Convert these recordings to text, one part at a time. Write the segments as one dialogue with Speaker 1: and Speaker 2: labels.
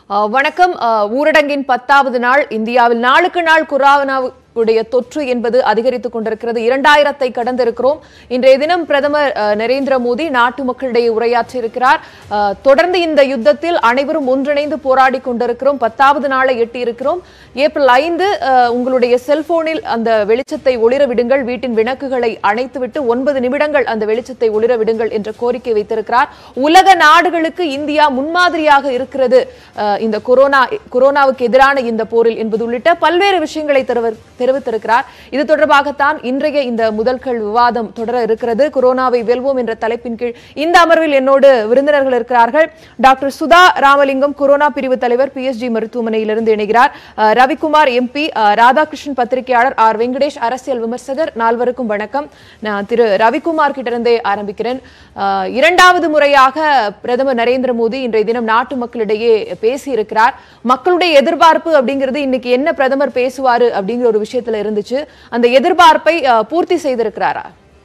Speaker 1: அஹ், வணக்கம் அஹ், ஊரடங்கின் பத்தாவது நாள் இந்தியாவில் நாளுக்கு நாள் கொரோனாவுடைய தொற்று என்பது அதிகரித்துக் கொண்டிருக்கிறது இரண்டாயிரத்தை கடந்திருக்கிறோம் இன்றைய தினம் பிரதமர் அஹ், நரேந்திர மோடி நாட்டு மக்களிடையே உரையாற்றியிருக்கிறார் அஹ், தொடர்ந்து இந்த யுத்தத்தில் அனைவரும் ஒன்றிணைந்து போராடி கொண்டிருக்கிறோம் பத்தாவது நாளை எட்டி இருக்கிறோம் ஏப்ரல் ஐந்து அஹ், உங்களுடைய செல்போனில் அந்த வெளிச்சத்தை ஒளிர விடுங்கள் வீட்டின் விளக்குகளை அணைத்துவிட்டு ஒன்பது நிமிடங்கள் அந்த வெளிச்சத்தை ஒளிர விடுங்கள் என்ற கோரிக்கை வைத்திருக்கிறார் உலக நாடுகளுக்கு இந்தியா முன்மாதிரியாக இருக்கிறது அஹ், இந்த கொரோனா கொரோனாவுக்கு எதிரான இந்த போரில் என்பது உள்ளிட்ட பல்வேறு விஷயங்களை தெரிவ- தெரிவித்திருக்கிறார் இது தொடர்பாகத்தான் இன்றைய இந்த முதல்கள் விவாதம் தொடர இருக்கிறது கொரோனாவை வெல்வோம் என்ற தலைப்பின் கீழ் இந்த அமர்வில் என்னோடு விருந்தினர்கள் இருக்கிறார்கள் டாக்டர் சுதா ராமலிங்கம் கொரோனா பிரிவு தலைவர் பிஎஸ்ஜி மருத்துவமனையிலிருந்து இணைகிறார் அஹ், ரவிக்குமார் எம்பி ராதாகிருஷ்ணன் பத்திரிகையாளர் ஆர் வெங்கடேஷ் அரசியல் விமர்சகர் நால்வருக்கும் வணக்கம் நான் திரு ரவிக்குமார் கிட்டிருந்தே ஆரம்பிக்கிறேன் அஹ், இரண்டாவது முறையாக பிரதமர் நரேந்திர மோடி இன்றைய தினம் நாட்டு மக்களிடையே பேசியிருக்கிறார் மக்களுடைய எதிர்பார்ப்பு அப்படிங்கிறது இன்னைக்கு என்ன பிரதமர் பேசுவாரு அப்படிங்கிற ஒரு விஷயத்துல இருந்துச்சு அந்த எதிர்பார்ப்பை அஹ், பூர்த்தி செய்திருக்கிறாரா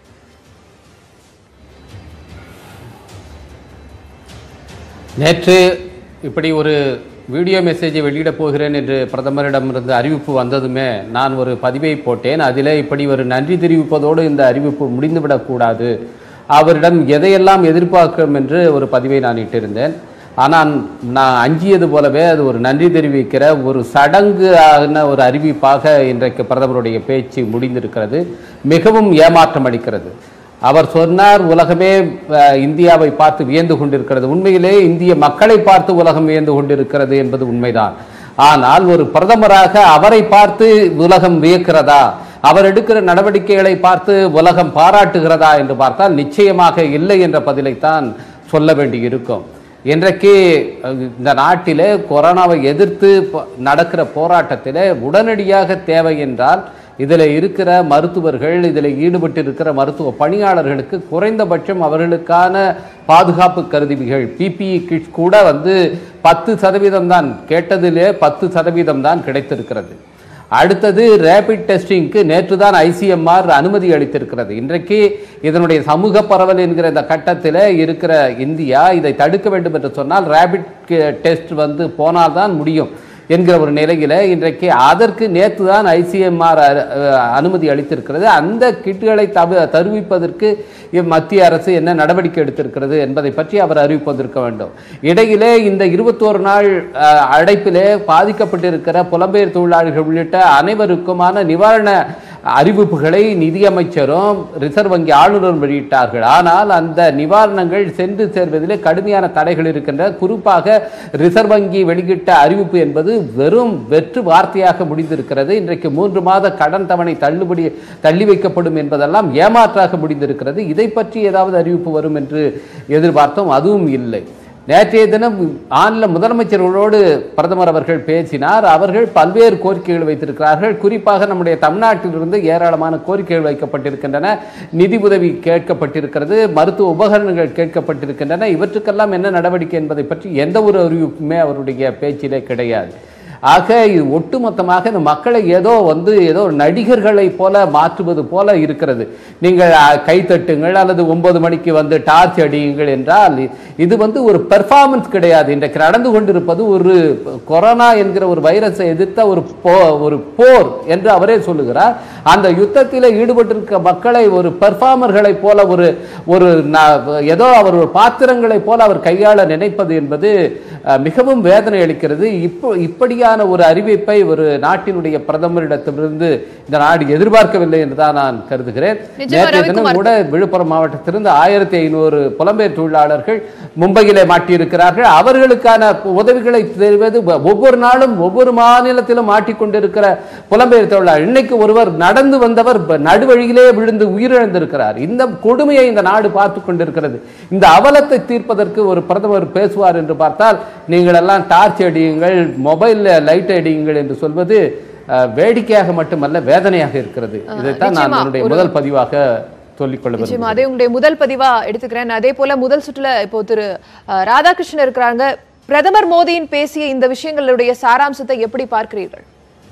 Speaker 2: நேற்று இப்படி ஒரு வீடியோ மெசேஜை வெளியிடப் போகிறேன் என்று பிரதமரிடமிருந்து அறிவிப்பு வந்ததுமே நான் ஒரு பதிவை போட்டேன் அதிலே இப்படி ஒரு நன்றி தெரிவிப்பதோடு இந்த அறிவிப்பு முடிந்துவிடக்கூடாது அவரிடம் எதையெல்லாம் எதிர்பார்க்கிறோம் என்று ஒரு பதிவை நான் இட்டிருந்தேன் ஆனால் நான் அஞ்சியது போலவே அது ஒரு நன்றி தெரிவிக்கிற ஒரு சடங்கு ஆன ஒரு அறிவிப்பாக இன்றைக்கு பிரதமருடைய பேச்சு முடிந்திருக்கிறது மிகவும் ஏமாற்றம் அளிக்கிறது அவர் சொன்னார் உலகமே அஹ், இந்தியாவை பார்த்து வியந்து கொண்டிருக்கிறது உண்மையிலே இந்திய மக்களை பார்த்து உலகம் வியந்து கொண்டிருக்கிறது என்பது உண்மைதான் ஆனால் ஒரு பிரதமராக அவரை பார்த்து உலகம் வியக்கிறதா அவர் எடுக்கிற நடவடிக்கைகளை பார்த்து உலகம் பாராட்டுகிறதா என்று பார்த்தால் நிச்சயமாக இல்லை என்ற பதிலைத்தான் சொல்ல வேண்டியிருக்கும் இன்றைக்கு அஹ், இந்த நாட்டிலே கொரோனாவை எதிர்த்து ப- நடக்கிற போராட்டத்திலே உடனடியாக தேவை என்றால் இதில் இருக்கிற மருத்துவர்கள் இதில் ஈடுபட்டிருக்கிற மருத்துவ பணியாளர்களுக்கு குறைந்தபட்சம் அவர்களுக்கான பாதுகாப்பு கருவிகள் பிபிஇ கிட்ஸ் கூட வந்து பத்து சதவீதம் தான் கேட்டதிலே பத்து சதவீதம் தான் கிடைத்திருக்கிறது அடுத்தது ரேபிட் டெஸ்டிங்க்கு நேற்று தான் ஐசிஎம்ஆர் அனுமதி அளித்திருக்கிறது இன்றைக்கு இதனுடைய சமூக பரவல் என்கிற இந்த கட்டத்தில் இருக்கிற இந்தியா இதை தடுக்க வேண்டும் என்று சொன்னால் ரேபிட் டெஸ்ட் வந்து போனால்தான் முடியும் என்கிற ஒரு நிலையில இன்றைக்கு அதற்கு நேற்று தான் ஐசிஎம்ஆர் அனுமதி அளித்திருக்கிறது அந்த கிட்டுகளை தவி தருவிப்பதற்கு இவ் மத்திய அரசு என்ன நடவடிக்கை எடுத்திருக்கிறது என்பதை பற்றி அவர் அறிவிப்பதற்க வேண்டும் இடையிலே இந்த இருபத்தோரு நாள் அஹ், அடைப்பிலே பாதிக்கப்பட்டிருக்கிற புலம்பெயர் தொழிலாளர்கள் உள்ளிட்ட அனைவருக்குமான நிவாரண அறிவிப்புகளை நிதியமைச்சரும் ரிசர்வ் வங்கி ஆளுநரும் வெளியிட்டார்கள் ஆனால் அந்த நிவாரணங்கள் சென்று சேர்வதிலே கடுமையான தடைகள் இருக்கின்ற குறிப்பாக ரிசர்வ் வங்கி வெளியிட்ட அறிவிப்பு என்பது வெறும் வெற்று வார்த்தையாக முடிந்திருக்கிறது இன்றைக்கு மூன்று மாத கடன் தவணை தள்ளுபடி தள்ளி வைக்கப்படும் என்பதெல்லாம் ஏமாற்றாக முடிந்திருக்கிறது இதை பற்றி ஏதாவது அறிவிப்பு வரும் என்று எதிர்பார்த்தோம் அதுவும் இல்லை நேற்றைய தினம் ஆன்ல முதலமைச்சர்களோடு பிரதமர் அவர்கள் பேசினார் அவர்கள் பல்வேறு கோரிக்கைகள் வைத்திருக்கிறார்கள் குறிப்பாக நம்முடைய தமிழ்நாட்டிலிருந்து ஏராளமான கோரிக்கைகள் வைக்கப்பட்டிருக்கின்றன நிதி உதவி கேட்கப்பட்டிருக்கிறது மருத்துவ உபகரணங்கள் கேட்கப்பட்டிருக்கின்றன இவற்றுக்கெல்லாம் என்ன நடவடிக்கை என்பதை பற்றி எந்த ஒரு அறிவிப்புமே அவருடைய பேச்சிலே கிடையாது ஆக இது ஒட்டுமொத்தமாக இந்த மக்களை ஏதோ வந்து ஏதோ நடிகர்களை போல மாற்றுவது போல இருக்கிறது நீங்கள் அஹ், கைத்தட்டுங்கள் அல்லது ஒன்பது மணிக்கு வந்து டார்ச் அடியுங்கள் என்றால் இ- இது வந்து ஒரு பெர்ஃபார்மன்ஸ் கிடையாது இன்றைக்கு நடந்து கொண்டிருப்பது ஒரு கொரோனா என்கிற ஒரு வைரஸை எதிர்த்த ஒரு போ ஒரு போர் என்று அவரே சொல்லுகிறார் அந்த யுத்தத்தில் ஈடுபட்டிருக்க மக்களை ஒரு பெர்ஃபார்மர்களை போல ஒரு ஒரு ந- ஏதோ அவர் ஒரு பாத்திரங்களை போல அவர் கையாள நினைப்பது என்பது அஹ், மிகவும் வேதனை அளிக்கிறது இப்போ இப்படியான ஒரு அறிவிப்பை ஒரு நாட்டினுடைய பிரதமரிடத்திலிருந்து இந்த நாடு எதிர்பார்க்கவில்லை என்றுதான் நான் கருதுகிறேன்
Speaker 1: நிச்சயமா,
Speaker 2: நேற்றைய தினம்
Speaker 1: ரவிக்குமார்.
Speaker 2: கூட விழுப்புரம் மாவட்டத்திலிருந்து ஆயிரத்தி ஐநூறு புலம்பெயர் தொழிலாளர்கள் மும்பையிலே மாட்டியிருக்கிறார்கள் அவர்களுக்கான உதவிகளை தருவது ஒவ்வொரு நாளும் ஒவ்வொரு மாநிலத்திலும் மாட்டிக்கொண்டிருக்கிற புலம்பெயர் தொழிலாளர் இன்னைக்கு ஒருவர் நடந்து வந்தவர் ப- நடுவழியிலே விழுந்து உயிரிழந்திருக்கிறார் இந்த கொடுமையை இந்த நாடு பார்த்து கொண்டிருக்கிறது இந்த அவலத்தை தீர்ப்பதற்கு ஒரு பிரதமர் பேசுவார் என்று பார்த்தால் நீங்கள் எல்லாம் டார்ச் அடியுங்கள் மொபைல்ல லைட் அடியுங்கள் என்று சொல்வது அஹ், வேடிக்கையாக மட்டுமல்ல வேதனையாக இருக்கிறது இதைத்தான் நான்
Speaker 1: நிச்சயமா,
Speaker 2: என்னுடைய
Speaker 1: ஒரு-
Speaker 2: முதல் பதிவாக சொல்லிக்கொள்ள
Speaker 1: நிச்சயமா
Speaker 2: விரும்புகிறேன்
Speaker 1: அதே உங்களுடைய முதல் பதிவா எடுத்துக்கிறேன் அதே போல முதல் சுற்றுல இப்போ திரு அஹ், ராதாகிருஷ்ணன் இருக்கிறாங்க பிரதமர் மோடியின் பேசிய இந்த விஷயங்களுடைய சாராம்சத்தை எப்படி பார்க்கிறீர்கள்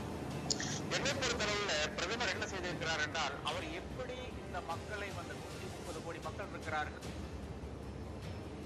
Speaker 3: என்னை பொறுத்தளவுல பிரதமர் என்ன செய்திருக்கிறார் என்றால் அவர் எப்படி இந்த மக்களை வந்து நூற்றி முப்பது கோடி மக்கள் இருக்கிறார்கள்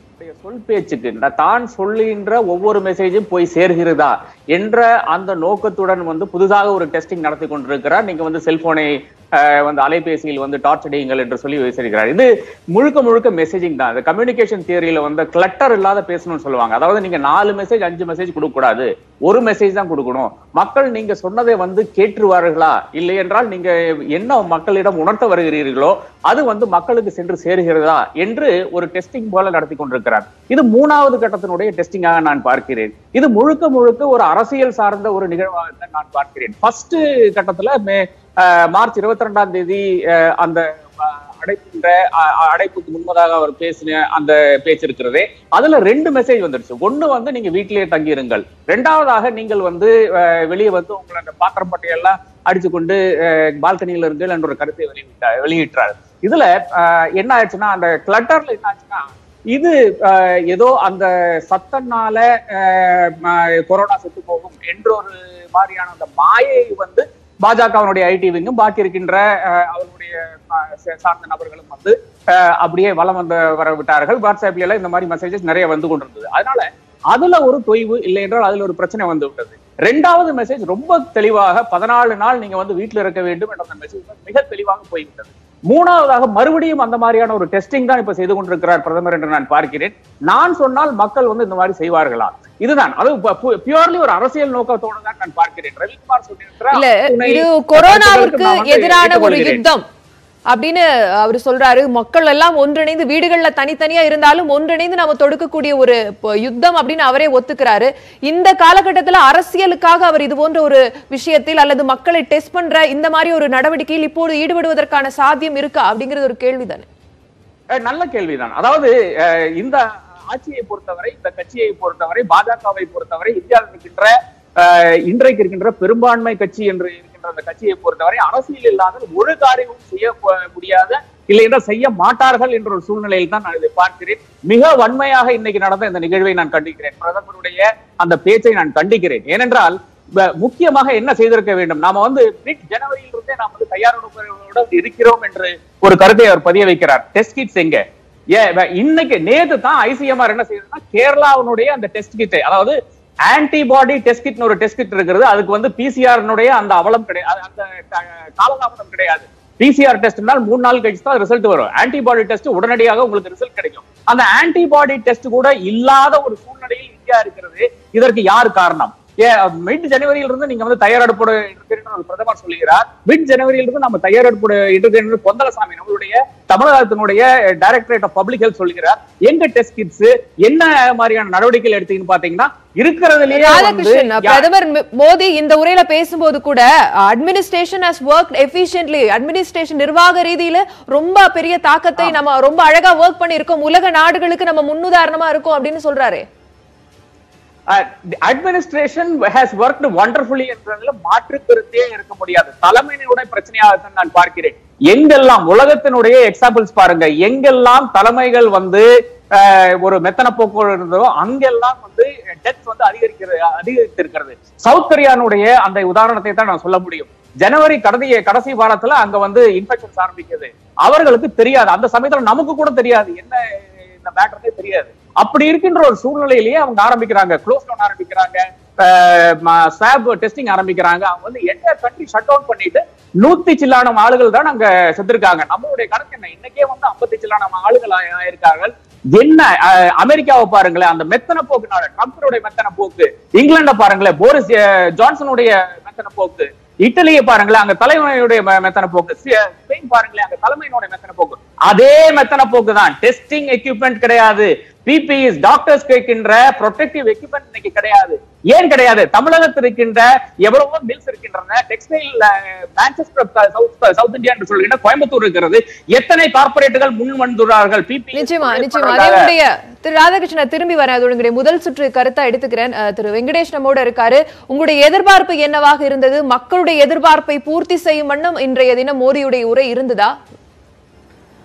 Speaker 4: சொல் பேச்சுக்கு இந்த தான் சொல்லுகின்ற ஒவ்வொரு மெசேஜும் போய் சேர்கிறதா என்ற அந்த நோக்கத்துடன் வந்து புதுசாக ஒரு டெஸ்டிங் நடத்தி கொண்டிருக்கிறார் நீங்க வந்து செல்போனை அஹ், வந்து அலைபேசியில் வந்து டார்ச் அடியுங்கள் என்று சொல்லி வச்சிருக்கிறார் இது முழுக்க முழுக்க மெசேஜிங் தான் இந்த கம்யூனிகேஷன் தியரியில வந்து கிளட்டர் இல்லாத பேசணும்னு சொல்லுவாங்க அதாவது நீங்க நாலு மெசேஜ் அஞ்சு மெசேஜ் கொடுக்க கூடாது ஒரு மெசேஜ் தான் கொடுக்கணும் மக்கள் நீங்க சொன்னதை வந்து கேட்டுருவார்களா இல்லை என்றால் நீங்க என்ன மக்களிடம் உணர்த்த வருகிறீர்களோ அது வந்து மக்களுக்கு சென்று சேருகிறதா என்று ஒரு டெஸ்டிங் போல நடத்தி கொண்டிருக்கிறார் இது மூணாவது கட்டத்தினுடைய டெஸ்டிங்காக நான் பார்க்கிறேன் இது முழுக்க முழுக்க ஒரு அரசியல் சார்ந்த ஒரு நிகழ்வாக நான் பார்க்கிறேன் ஃபர்ஸ்ட் கட்டத்துல மே அஹ், மார்ச் இருபத்தி ரெண்டாம் தேதி அஹ், அந்த அஹ், அடைக்கின்ற அஹ், அடைப்புக்கு முன்பதாக அவர் பேசின அந்த பேச்சு இருக்கிறதே அதுல ரெண்டு மெசேஜ் வந்துருச்சு ஒண்ணு வந்து நீங்க வீட்டிலேயே தங்கியிருங்கள் ரெண்டாவதாக நீங்கள் வந்து அஹ், வெளியே வந்து உங்களை அந்த பாத்திரம் பட்டையெல்லாம் அடிச்சு கொண்டு பால்கனியில இருங்கள் என்ற ஒரு கருத்தை வெளியிட்டார் வெளியிட்டார் இதுல அஹ், என்ன ஆயிடுச்சுன்னா அந்த கிளட்டர்ல என்ன ஆச்சுன்னா இது அஹ், ஏதோ அந்த சத்தனால அஹ், ம- கொரோனா செத்து போகும் என்ற ஒரு மாதிரியான அந்த மாயை வந்து பாஜகவினுடைய ஐடி விங்கும் பாக்கி இருக்கின்ற அஹ், அவருடைய அஹ், சே- சார்ந்த நபர்களும் வந்து அஹ், அப்படியே வலம் வந்து வர விட்டார்கள் வாட்ஸ்அப்ல எல்லாம் இந்த மாதிரி மெசேஜஸ் நிறைய வந்து கொண்டிருந்தது அதனால அதுல ஒரு தொய்வு இல்லை என்றால் அதுல ஒரு பிரச்சனை வந்து விட்டது ரெண்டாவது மெசேஜ் ரொம்ப தெளிவாக பதினாலு நாள் நீங்க வந்து வீட்டுல இருக்க வேண்டும் என்ற அந்த மெசேஜ் மிக தெளிவாக போய்விட்டது மூணாவதாக மறுபடியும் அந்த மாதிரியான ஒரு டெஸ்டிங் தான் இப்ப செய்து கொண்டிருக்கிறார் பிரதமர் என்று நான் பார்க்கிறேன் நான் சொன்னால் மக்கள் வந்து இந்த மாதிரி செய்வார்களா இதுதான் அது பியூர்லி ஒரு அரசியல் நோக்கத்தோடு தான் நான் பார்க்கிறேன் ரவிக்குமார் சொல்லியிருக்கிறார்
Speaker 1: இல்ல
Speaker 4: துணை
Speaker 1: இது
Speaker 4: கருத்துக்களுக்கு
Speaker 1: கொரோனாவிற்கு
Speaker 4: நான் வந்து
Speaker 1: எதிரான ஒரு
Speaker 4: ஏற்றுக்கொள்கிறேன்.
Speaker 1: யுத்தம் அப்படின்னு அவர் சொல்றாரு மக்கள் எல்லாம் ஒன்றிணைந்து வீடுகள்ல தனித்தனியா இருந்தாலும் ஒன்றிணைந்து நம்ம தொடுக்கக்கூடிய ஒரு ப- யுத்தம் அப்படின்னு அவரே ஒத்துக்கிறாரு இந்த காலகட்டத்துல அரசியலுக்காக அவர் இது போன்ற ஒரு விஷயத்தில் அல்லது மக்களை டெஸ்ட் பண்ற இந்த மாதிரி ஒரு நடவடிக்கையில் இப்போது ஈடுபடுவதற்கான சாத்தியம் இருக்கா அப்படிங்கிறது ஒரு கேள்விதானே
Speaker 4: அஹ் நல்ல கேள்விதான் அதாவது அஹ் இந்த ஆட்சியை பொறுத்தவரை இந்த கட்சியை பொறுத்தவரை பாஜகவை பொறுத்தவரை இந்தியாவில் இருக்கின்ற அஹ் இன்றைக்கு இருக்கின்ற பெரும்பான்மை கட்சி என்று இருக்கின்ற அந்த கட்சியை பொறுத்தவரை அரசியல் இல்லாத ஒரு காரியமும் செய்ய ப- முடியாத இல்லை என்றால் செய்ய மாட்டார்கள் என்ற ஒரு சூழ்நிலையில் தான் நான் இதை பார்க்கிறேன் மிக வன்மையாக இன்னைக்கு நடந்த இந்த நிகழ்வை நான் கண்டிக்கிறேன் பிரதமருடைய அந்த பேச்சை நான் கண்டிக்கிறேன் ஏனென்றால் வ- முக்கியமாக என்ன செய்திருக்க வேண்டும் நாம வந்து மிட் ஜனவரியில் இருந்தே நாம் வந்து தயாரிப்புடன் இருக்கிறோம் என்று ஒரு கருத்தை அவர் பதிய வைக்கிறார் டெஸ்ட் கிட்ஸ் எங்க ஏ வ- இன்னைக்கு நேத்து தான் ஐசிஎம்ஆர் என்ன செய்யுதுன்னா கேரளாவினுடைய அந்த டெஸ்ட் கிட் அதாவது ஆன்டிபாடி டெஸ்ட் கிட்னு ஒரு டெஸ்ட் கிட் இருக்கிறது அதுக்கு வந்து பிசிஆர் அந்த அவலம் கிடையாது அந்த க- காலதாமதம் கிடையாது பிசிஆர் டெஸ்ட்னால் மூணு நாள் கழிச்சு தான் ரிசல்ட் வரும் ஆன்டிபாடி டெஸ்ட் உடனடியாக உங்களுக்கு ரிசல்ட் கிடைக்கும் அந்த ஆன்டிபாடி டெஸ்ட் கூட இல்லாத ஒரு சூழ்நிலையில் இந்தியா இருக்கிறது இதற்கு யார் காரணம் மிட் ஜனவரியில இருந்து நீங்க வந்து தயாரெடுப்போட இருக்கிறீர்கள் ஒரு பிரதமர் சொல்லுகிறார் மிட் ஜனவரியில இருந்து நம்ம தயாரெடுப்போட இருக்கிற பொந்தலசாமி நம்மளுடைய தமிழகத்தினுடைய டைரக்டரேட் ஆஃப் பப்ளிக் ஹெல்த் சொல்லுகிறார் எங்க டெஸ்ட் கிட்ஸ் என்ன மாதிரியான நடவடிக்கைகள் எடுத்தீங்கன்னு பாத்தீங்கன்னா இருக்கிறதுலயே வந்து
Speaker 1: ராதாகிருஷ்ணன்
Speaker 4: யா-
Speaker 1: பிரதமர் ம- மோடி இந்த உரையில பேசும்போது கூட administration has work efficiently administration நிர்வாக ரீதியில ரொம்ப பெரிய தாக்கத்தை நம்ம ரொம்ப அழகா ஒர்க் பண்ணியிருக்கோம் உலக நாடுகளுக்கு நம்ம முன்னுதாரணமா இருக்கோம் அப்படின்னு சொல்றாரு
Speaker 4: அட்மினிஸ்ட்ரேஷன் ஹேஸ் ஒர்க்டு வண்டர்ஃபுல்லி என்றதுல மாற்று கருத்தே இருக்க முடியாது தலைமையினுடைய பிரச்சனையாகத்தான் நான் பார்க்கிறேன் எங்கெல்லாம் உலகத்தினுடைய எக்ஸாம்பிள்ஸ் பாருங்க எங்கெல்லாம் தலைமைகள் வந்து அஹ், ஒரு மெத்தன போக்கு இருந்ததோ அங்கெல்லாம் வந்து டெத் வந்து அதிகரிக்கிறது அதிகரித்திருக்கிறது சவுத் கொரியானுடைய அந்த உதாரணத்தை தான் நான் சொல்ல முடியும் ஜனவரி கடைசி கடைசி வாரத்துல அங்க வந்து இன்ஃபெக்ஷன்ஸ் ஆரம்பிக்குது அவர்களுக்கு தெரியாது அந்த சமயத்துல நமக்கு கூட தெரியாது என்ன இந்த மேட்டர்னே தெரியாது அப்படி இருக்கின்ற ஒரு சூழ்நிலையிலேயே அவங்க ஆரம்பிக்கிறாங்க க்ளோஸ் டவுன் ஆரம்பிக்கிறாங்க ஸ்வாப் டெஸ்டிங் ஆரம்பிக்கிறாங்க அவங்க வந்து எந்த கண்ட்ரி ஷட் டவுன் பண்ணிட்டு நூத்தி சில்லான ஆளுகள் தான் அங்க செத்துருக்காங்க நம்மளுடைய கணக்கு என்ன இன்னைக்கே வந்து ஐம்பத்தி சில்லான ஆளுகள் ஆயி- ஆயிருக்கார்கள் என்ன அஹ், அமெரிக்காவை பாருங்களேன் அந்த மெத்தன போக்குனால ட்ரம்ப்னுடைய மெத்தன போக்கு இங்கிலாண்ட பாருங்களேன் போரிஸ் அஹ், ஜான்சனுடைய மெத்தன போக்கு இட்டலியை பாருங்களேன் அங்க தலைமையுடைய மெ- மெத்தன போக்கு சி- ஸ்பெயின் பாருங்களேன் அங்க தலைமையினுடைய மெத்தன போக்கு அதே மெத்தன போக்கு தான் டெஸ்டிங் எக்யூப்மெண்ட் கிடையாது பிபிஇஸ் டாக்டர்ஸ் கேட்கின்ற ப்ரொடெக்டிவ் எக்யூப்மெண்ட் இன்னைக்கு கிடையாது ஏன் கிடையாது தமிழகத்தில் இருக்கின்ற எவ்வளவோ மில்ஸ் இருக்கின்றன textile Manchester south south India என்று சொல்கின்ற கோயம்புத்தூர் இருக்கிறது எத்தனை கார்பரேட்டுகள் முன் வந்துள்ளார்கள் பிபி
Speaker 1: நிச்சயமா நிச்சயமா அதே உடைய திரு ராதாகிருஷ்ணன் திரும்பி வரேன் அது உங்களுடைய முதல் சுற்று கருத்தா எடுத்துக்கிறேன் அஹ், திரு வெங்கடேஷ் நம்மோட இருக்காரு உங்களுடைய எதிர்பார்ப்பு என்னவாக இருந்தது மக்களுடைய எதிர்பார்ப்பை பூர்த்தி செய்யும் வண்ணம் இன்றைய தினம் மோடியுடைய உரை இருந்ததா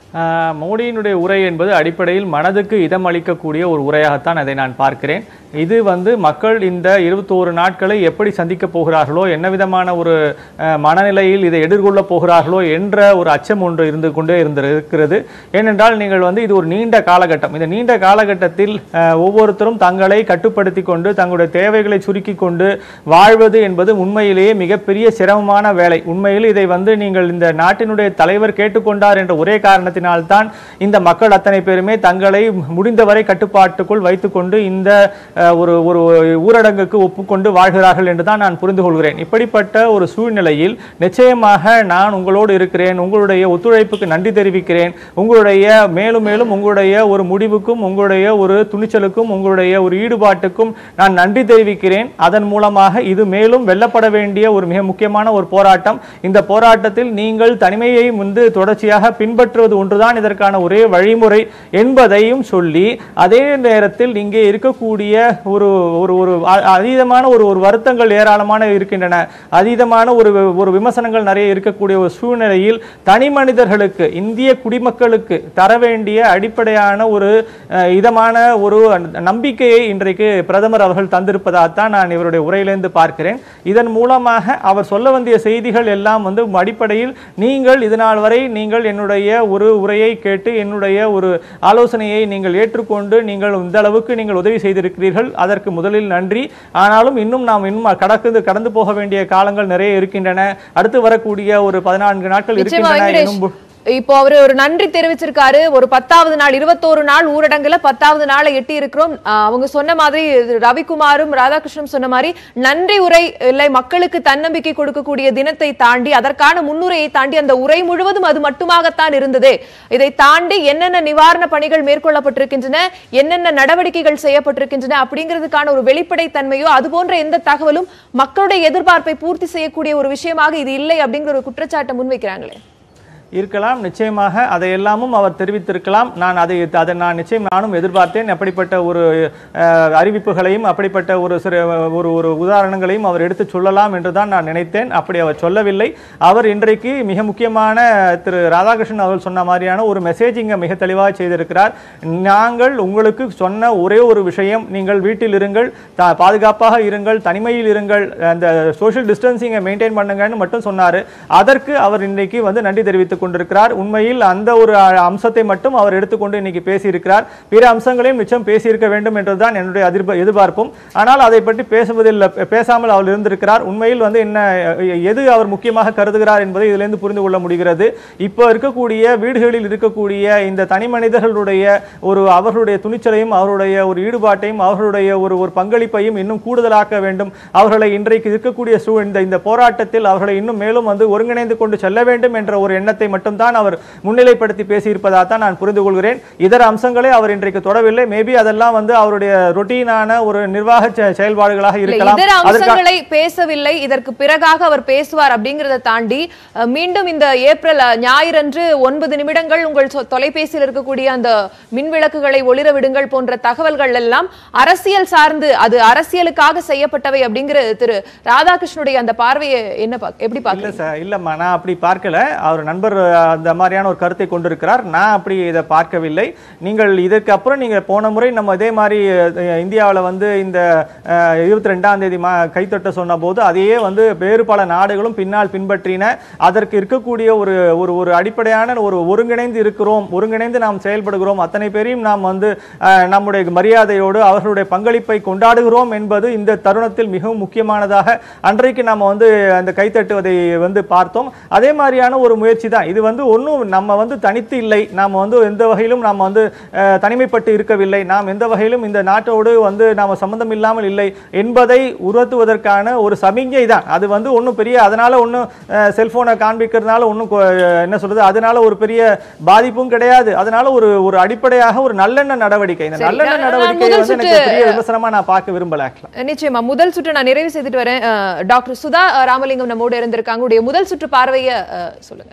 Speaker 5: ஆஹ் மோடியினுடைய உரை என்பது அடிப்படையில் மனதுக்கு இதம் அளிக்கக்கூடிய ஒரு உரையாகத்தான் அதை நான் பார்க்கிறேன் இது வந்து மக்கள் இந்த இருபத்தோரு நாட்களை எப்படி சந்திக்கப் போகிறார்களோ என்ன விதமான ஒரு ஆஹ், மனநிலையில் இதை எதிர்கொள்ளப் போகிறார்களோ என்ற ஒரு அச்சம் ஒன்று இருந்து கொண்டே இருந்திருக்கிறது ஏனென்றால் நீங்கள் வந்து இது ஒரு நீண்ட காலகட்டம் இந்த நீண்ட காலகட்டத்தில் ஆஹ், ஒவ்வொருத்தரும் தங்களை கட்டுப்படுத்தி கொண்டு தங்களுடைய தேவைகளை சுருக்கி கொண்டு வாழ்வது என்பது உண்மையிலேயே மிகப்பெரிய சிரமமான வேலை உண்மையில் இதை வந்து நீங்கள் இந்த நாட்டினுடைய தலைவர் கேட்டுக்கொண்டார் என்ற ஒரே காரணத்தினால்தான் இந்த மக்கள் அத்தனை பேருமே தங்களை முடிந்தவரை கட்டுப்பாட்டுக்குள் வைத்துக்கொண்டு இந்த அஹ், ஒரு ஒரு ஊரடங்குக்கு ஒப்புக்கொண்டு வாழ்கிறார்கள் என்று தான் நான் புரிந்து கொள்கிறேன் இப்படிப்பட்ட ஒரு சூழ்நிலையில் நிச்சயமாக நான் உங்களோடு இருக்கிறேன் உங்களுடைய ஒத்துழைப்புக்கு நன்றி தெரிவிக்கிறேன் உங்களுடைய மேலும் மேலும் உங்களுடைய ஒரு முடிவுக்கும் உங்களுடைய ஒரு துணிச்சலுக்கும் உங்களுடைய ஒரு ஈடுபாட்டுக்கும் நான் நன்றி தெரிவிக்கிறேன் அதன் மூலமாக இது மேலும் வெல்லப்பட வேண்டிய ஒரு மிக முக்கியமான ஒரு போராட்டம் இந்த போராட்டத்தில் நீங்கள் தனிமையை வந்து தொடர்ச்சியாக பின்பற்றுவது ஒன்றுதான் இதற்கான ஒரே வழிமுறை என்பதையும் சொல்லி அதே நேரத்தில் இங்கே இருக்கக்கூடிய ஒரு ஒரு ஒரு அ- அதீதமான ஒரு ஒரு வருத்தங்கள் ஏராளமான இருக்கின்றன அதீதமான ஒரு ஒரு விமர்சனங்கள் நிறைய இருக்கக்கூடிய ஒரு சூழ்நிலையில் தனி மனிதர்களுக்கு இந்திய குடிமக்களுக்கு தர வேண்டிய அடிப்படையான ஒரு அஹ், இதமான ஒரு நம்பிக்கையை இன்றைக்கு பிரதமர் அவர்கள் தந்திருப்பதாகத்தான் நான் இவருடைய உரையிலிருந்து பார்க்கிறேன் இதன் மூலமாக அவர் சொல்ல வேண்டிய செய்திகள் எல்லாம் வந்து அடிப்படையில் நீங்கள் இது நாள் வரை நீங்கள் என்னுடைய ஒரு உரையை கேட்டு என்னுடைய ஒரு ஆலோசனையை நீங்கள் ஏற்றுக்கொண்டு நீங்கள் இந்த அளவுக்கு நீங்கள் உதவி செய்திருக்கிறீர்கள் அதற்கு முதலில் நன்றி ஆனாலும் இன்னும் நாம் இன்னும் கடந்து கடந்து போக வேண்டிய காலங்கள் நிறைய இருக்கின்றன அடுத்து வரக்கூடிய ஒரு பதினான்கு நாட்கள்
Speaker 1: நிச்சயமா
Speaker 5: இருக்கின்றன
Speaker 1: வெங்கடேஷ்
Speaker 5: எனும்
Speaker 1: இப்போ அவரு ஒரு நன்றி தெரிவிச்சிருக்காரு ஒரு பத்தாவது நாள் இருபத்தோரு நாள் ஊரடங்குல பத்தாவது நாளை எட்டி இருக்கிறோம் ஆஹ் அவங்க சொன்ன மாதிரி இது ரவிக்குமாரும் ராதாகிருஷ்ணன் சொன்ன மாதிரி நன்றி உரை இல்லை மக்களுக்கு தன்னம்பிக்கை கொடுக்கக்கூடிய தினத்தை தாண்டி அதற்கான முன்னுரையை தாண்டி அந்த உரை முழுவதும் அது மட்டுமாகத்தான் இருந்தது இதை தாண்டி என்னென்ன நிவாரண பணிகள் மேற்கொள்ளப்பட்டிருக்கின்றன என்னென்ன நடவடிக்கைகள் செய்யப்பட்டிருக்கின்றன அப்படிங்கிறதுக்கான ஒரு வெளிப்படைத்தன்மையோ அது போன்ற எந்த தகவலும் மக்களுடைய எதிர்பார்ப்பை பூர்த்தி செய்யக்கூடிய ஒரு விஷயமாக இது இல்லை அப்படிங்கிற ஒரு குற்றச்சாட்டை முன்வைக்கிறாங்களே
Speaker 5: இருக்கலாம் நிச்சயமாக அதை எல்லாமும் அவர் தெரிவித்திருக்கலாம் நான் அதை அதை நான் நிச்சயம் நானும் எதிர்பார்த்தேன் அப்படிப்பட்ட ஒரு அஹ், அறிவிப்புகளையும் அப்படிப்பட்ட ஒரு சிறு ஒரு ஒரு உதாரணங்களையும் அவர் எடுத்து சொல்லலாம் என்று தான் நான் நினைத்தேன் அப்படி அவர் சொல்லவில்லை அவர் இன்றைக்கு மிக முக்கியமான திரு ராதாகிருஷ்ணன் அவர்கள் சொன்ன மாதிரியான ஒரு மெசேஜ் இங்கே மிக தெளிவாக செய்திருக்கிறார் நாங்கள் உங்களுக்கு சொன்ன ஒரே ஒரு விஷயம் நீங்கள் வீட்டில் இருங்கள் த- பாதுகாப்பாக இருங்கள் தனிமையில் இருங்கள் அந்த சோஷியல் டிஸ்டன்சிங்கை மெயின்டைன் பண்ணுங்கன்னு மட்டும் சொன்னார் அதற்கு அவர் இன்றைக்கு வந்து நன்றி தெரிவித்துக் கொண்டிருக்கிறார் உண்மையில் அந்த ஒரு அ- அம்சத்தை மட்டும் அவர் எடுத்துக்கொண்டு இன்னைக்கு பேசியிருக்கிறார் பிற அம்சங்களையும் நிச்சயம் பேசியிருக்க வேண்டும் என்றுதான் என்னுடைய எதிர்ப எதிர்பார்ப்பும் ஆனால் அதை பற்றி பேசுவதில் பேசாமல் அவர் இருந்திருக்கிறார் உண்மையில் வந்து என்ன எ- எது அவர் முக்கியமாக கருதுகிறார் என்பதை இதிலிருந்து புரிந்து கொள்ள முடிகிறது இப்போ இருக்கக்கூடிய வீடுகளில் இருக்கக்கூடிய இந்த தனி மனிதர்களுடைய ஒரு அவர்களுடைய துணிச்சலையும் அவருடைய ஒரு ஈடுபாட்டையும் அவர்களுடைய ஒரு ஒரு பங்களிப்பையும் இன்னும் கூடுதலாக்க வேண்டும் அவர்களை இன்றைக்கு இருக்கக்கூடிய சூ இந்த இந்த போராட்டத்தில் அவர்களை இன்னும் மேலும் வந்து ஒருங்கிணைந்து கொண்டு செல்ல வேண்டும் என்ற ஒரு எண்ணத்தை மட்டும்தான் அவர் முன்னிலைப்படுத்தி பேசியிருப்பதாக தான் நான் புரிந்து கொள்கிறேன் இதர அம்சங்களை அவர் இன்றைக்கு தொடவில்லை மேபி அதெல்லாம் வந்து அவருடைய ரொட்டீனான ஒரு நிர்வாக செ- செயல்பாடுகளாக
Speaker 1: இல்ல,
Speaker 5: இருக்கலாம்
Speaker 1: இதர
Speaker 5: அதற்கா-
Speaker 1: அம்சங்களை பேசவில்லை இதற்கு பிறகாக அவர் பேசுவார் அப்படிங்கறத தாண்டி அஹ், மீண்டும் இந்த ஏப்ரல் அஹ், ஞாயிறன்று ஒன்பது நிமிடங்கள் உங்கள் சொ- தொலைபேசியில் இருக்கக்கூடிய அந்த மின் விளக்குகளை ஒளிர விடுங்கள் போன்ற தகவல்கள் எல்லாம் அரசியல் சார்ந்து அது அரசியலுக்காக செய்யப்பட்டவை அப்படிங்கிற திரு ராதாகிருஷ்ணனுடைய அந்த பார்வையை என்ன பாக்க- எப்படி
Speaker 5: இல்ல
Speaker 1: பாக்குறீங்க
Speaker 5: சார் இல்லம்மா நான் அப்படி பார்க்கல அவர் நண்பர் அஹ், அந்த மாதிரியான ஒரு கருத்தை கொண்டிருக்கிறார் நான் அப்படி இதை பார்க்கவில்லை நீங்கள் இதற்கு அப்புறம் நீங்க போன முறை நம்ம இதே மாதிரி இந்தியாவில் வந்து இந்த இருபத்தி ரெண்டாம் தேதி மா கைத்தட்ட சொன்ன போது அதையே வந்து வேறு பல நாடுகளும் பின்னால் பின்பற்றின அதற்கு இருக்கக்கூடிய ஒரு ஒரு ஒரு அடிப்படையான ஒரு ஒருங்கிணைந்து இருக்கிறோம் ஒருங்கிணைந்து நாம் செயல்படுகிறோம் அத்தனை பேரையும் நாம் வந்து அஹ், நம்முடைய மரியாதையோடு அவர்களுடைய பங்களிப்பை கொண்டாடுகிறோம் என்பது இந்த தருணத்தில் மிகவும் முக்கியமானதாக அன்றைக்கு நாம் வந்து அந்த கைத்தட்டுவதை வந்து பார்த்தோம் அதே மாதிரியான ஒரு முயற்சி தான் இது வந்து ஒன்றும் நம்ம வந்து தனித்து இல்லை நாம் வந்து எந்த வகையிலும் நாம் வந்து அஹ், தனிமைப்பட்டு இருக்கவில்லை நாம் எந்த வகையிலும் இந்த நாட்டோடு வந்து நாம் சம்பந்தம் இல்லாமல் இல்லை என்பதை உணர்த்துவதற்கான ஒரு சமிஞ்சை தான் அது வந்து ஒன்றும் பெரிய அதனால ஒன்றும் செல்போனை காண்பிக்கிறதுனால ஒன்றும் என்ன சொல்றது அதனால ஒரு பெரிய பாதிப்பும் கிடையாது அதனால ஒரு ஒரு அடிப்படையாக ஒரு நல்லெண்ண நடவடிக்கை இந்த
Speaker 1: சரி,
Speaker 5: நல்லெண்ண
Speaker 1: நான்
Speaker 5: நடவடிக்கை
Speaker 1: முதல்
Speaker 5: வந்து எனக்கு
Speaker 1: சுற்று-
Speaker 5: பெரிய விமர்சனமா நான் பார்க்க விரும்பல ஆக்சுவலா
Speaker 1: நிச்சயமா முதல் சுற்று நான் நிறைவு செய்துட்டு வரேன் அஹ், டாக்டர் சுதா அஹ், ராமலிங்கம் நம்மோடு இருந்திருக்காங்க உடைய முதல் சுற்று பார்வையை அஹ், சொல்லுங்க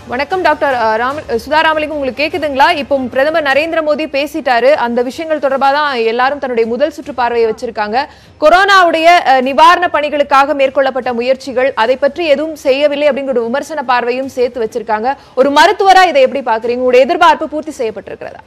Speaker 1: வணக்கம் டாக்டர் அஹ், ராம சுதா ராமலிங்கம் உங்களுக்கு கேக்குதுங்களா இப்போ பிரதமர் நரேந்திர மோடி பேசிட்டாரு அந்த விஷயங்கள் தொடர்பாக தான் எல்லாரும் தன்னுடைய முதல் சுற்று பார்வையை வச்சிருக்காங்க கொரோனாவுடைய அஹ், நிவாரண பணிகளுக்காக மேற்கொள்ளப்பட்ட முயற்சிகள் அதை பற்றி எதுவும் செய்யவில்லை அப்படிங்கிற ஒரு விமர்சன பார்வையும் சேர்த்து வச்சிருக்காங்க ஒரு மருத்துவரா இதை எப்படி பாக்குறீங்க உங்களுடைய எதிர்பார்ப்பு பூர்த்தி செய்யப்பட்டிருக்கிறதா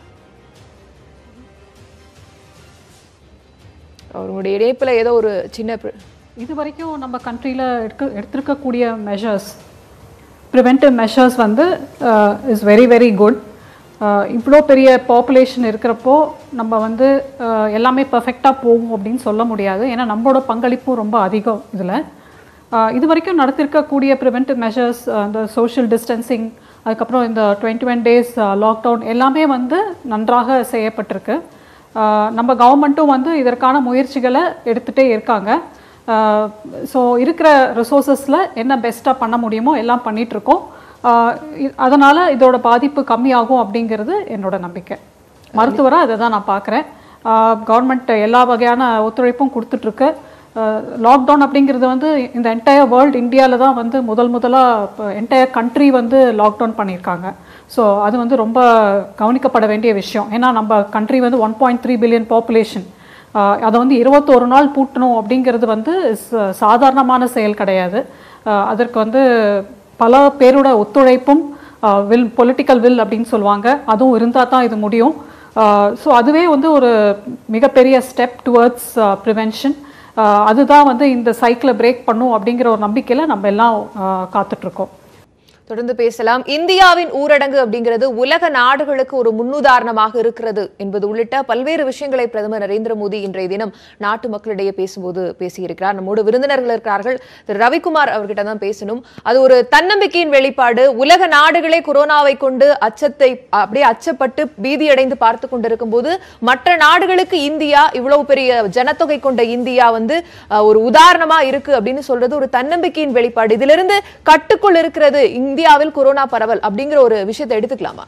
Speaker 1: அவங்களுடைய இணைப்புல ஏதோ ஒரு சின்ன பிர-
Speaker 6: இது வரைக்கும் நம்ம கண்ட்ரியில் எடுக்க எடுத்திருக்கக்கூடிய மெஷர்ஸ் ப்ரிவென்டிவ் மெஷர்ஸ் வந்து இஸ் வெரி வெரி குட் இவ்வளோ பெரிய பாப்புலேஷன் இருக்கிறப்போ நம்ம வந்து uh, எல்லாமே பர்ஃபெக்டாக போகும் அப்படின்னு சொல்ல முடியாது ஏன்னா நம்மளோட பங்களிப்பும் ரொம்ப அதிகம் இதில் இது வரைக்கும் நடத்திருக்கக்கூடிய ப்ரிவென்டிவ் மெஷர்ஸ் இந்த சோஷியல் டிஸ்டன்சிங் அதுக்கப்புறம் இந்த டுவெண்ட்டி ஒன் டேஸ் லாக்டவுன் எல்லாமே வந்து நன்றாக செய்யப்பட்டிருக்கு ஆஹ் நம்ம கவர்மெண்ட்டும் வந்து இதற்கான முயற்சிகளை எடுத்துகிட்டே இருக்காங்க ஸோ இருக்கிற ரிசோர்ஸஸில் என்ன பெஸ்ட்டாக பண்ண முடியுமோ எல்லாம் பண்ணிகிட்ருக்கோம் அதனால் இதோட பாதிப்பு கம்மியாகும் அப்படிங்கிறது என்னோட நம்பிக்கை மருத்துவராக அதை தான் நான் பார்க்குறேன் கவர்மெண்ட் எல்லா வகையான ஒத்துழைப்பும் கொடுத்துட்ருக்கு லாக்டவுன் அப்படிங்கிறது வந்து இந்த என்டையர் வேர்ல்டு இந்தியாவில் தான் வந்து முதல் முதலாக என்டையர் கண்ட்ரி வந்து லாக்டவுன் பண்ணியிருக்காங்க ஸோ அது வந்து ரொம்ப கவனிக்கப்பட வேண்டிய விஷயம் ஏன்னா நம்ம கண்ட்ரி வந்து one point three billion population அதை வந்து இருபத்தோரு நாள் பூட்டணும் அப்படிங்கிறது வந்து ச- சாதாரணமான செயல் கிடையாது ஆஹ் அதற்கு வந்து பல பேரோட ஒத்துழைப்பும் வில் பொலிட்டிக்கல் வில் அப்படின்னு சொல்லுவாங்க அதுவும் இருந்தால் தான் இது முடியும் ஸோ அதுவே வந்து ஒரு மிகப்பெரிய ஸ்டெப் டுவர்ட்ஸ் ப்ரிவென்ஷன் அதுதான் வந்து இந்த சைக்கிளை பிரேக் பண்ணும் அப்படிங்கிற ஒரு நம்பிக்கையில் நம்ம எல்லாம் ஆஹ் காத்துட்ருக்கோம்
Speaker 1: தொடர்ந்து பேசலாம் இந்தியாவின் ஊரடங்கு அப்படிங்கிறது உலக நாடுகளுக்கு ஒரு முன்னுதாரணமாக இருக்கிறது என்பது உள்ளிட்ட பல்வேறு விஷயங்களை பிரதமர் நரேந்திர மோடி இன்றைய தினம் நாட்டு மக்களிடையே பேசும்போது பேசியிருக்கிறார் நம்மோடு விருந்தினர்கள் இருக்கிறார்கள் திரு ரவிக்குமார் அவர்கிட்ட தான் பேசணும் அது ஒரு தன்னம்பிக்கையின் வெளிப்பாடு உலக நாடுகளே கொரோனாவை கொண்டு அச்சத்தை அப்படியே அச்சப்பட்டு பீதியடைந்து பார்த்து கொண்டிருக்கும் போது மற்ற நாடுகளுக்கு இந்தியா இவ்வளவு பெரிய ஜனத்தொகை கொண்ட இந்தியா வந்து அஹ், ஒரு உதாரணமா இருக்கு அப்படின்னு சொல்றது ஒரு தன்னம்பிக்கையின் வெளிப்பாடு இதிலிருந்து கட்டுக்குள் இருக்கிறது இந்தியாவில் கொரோனா பரவல் அப்படிங்கிற ஒரு விஷயத்தை எடுத்துக்கலாமா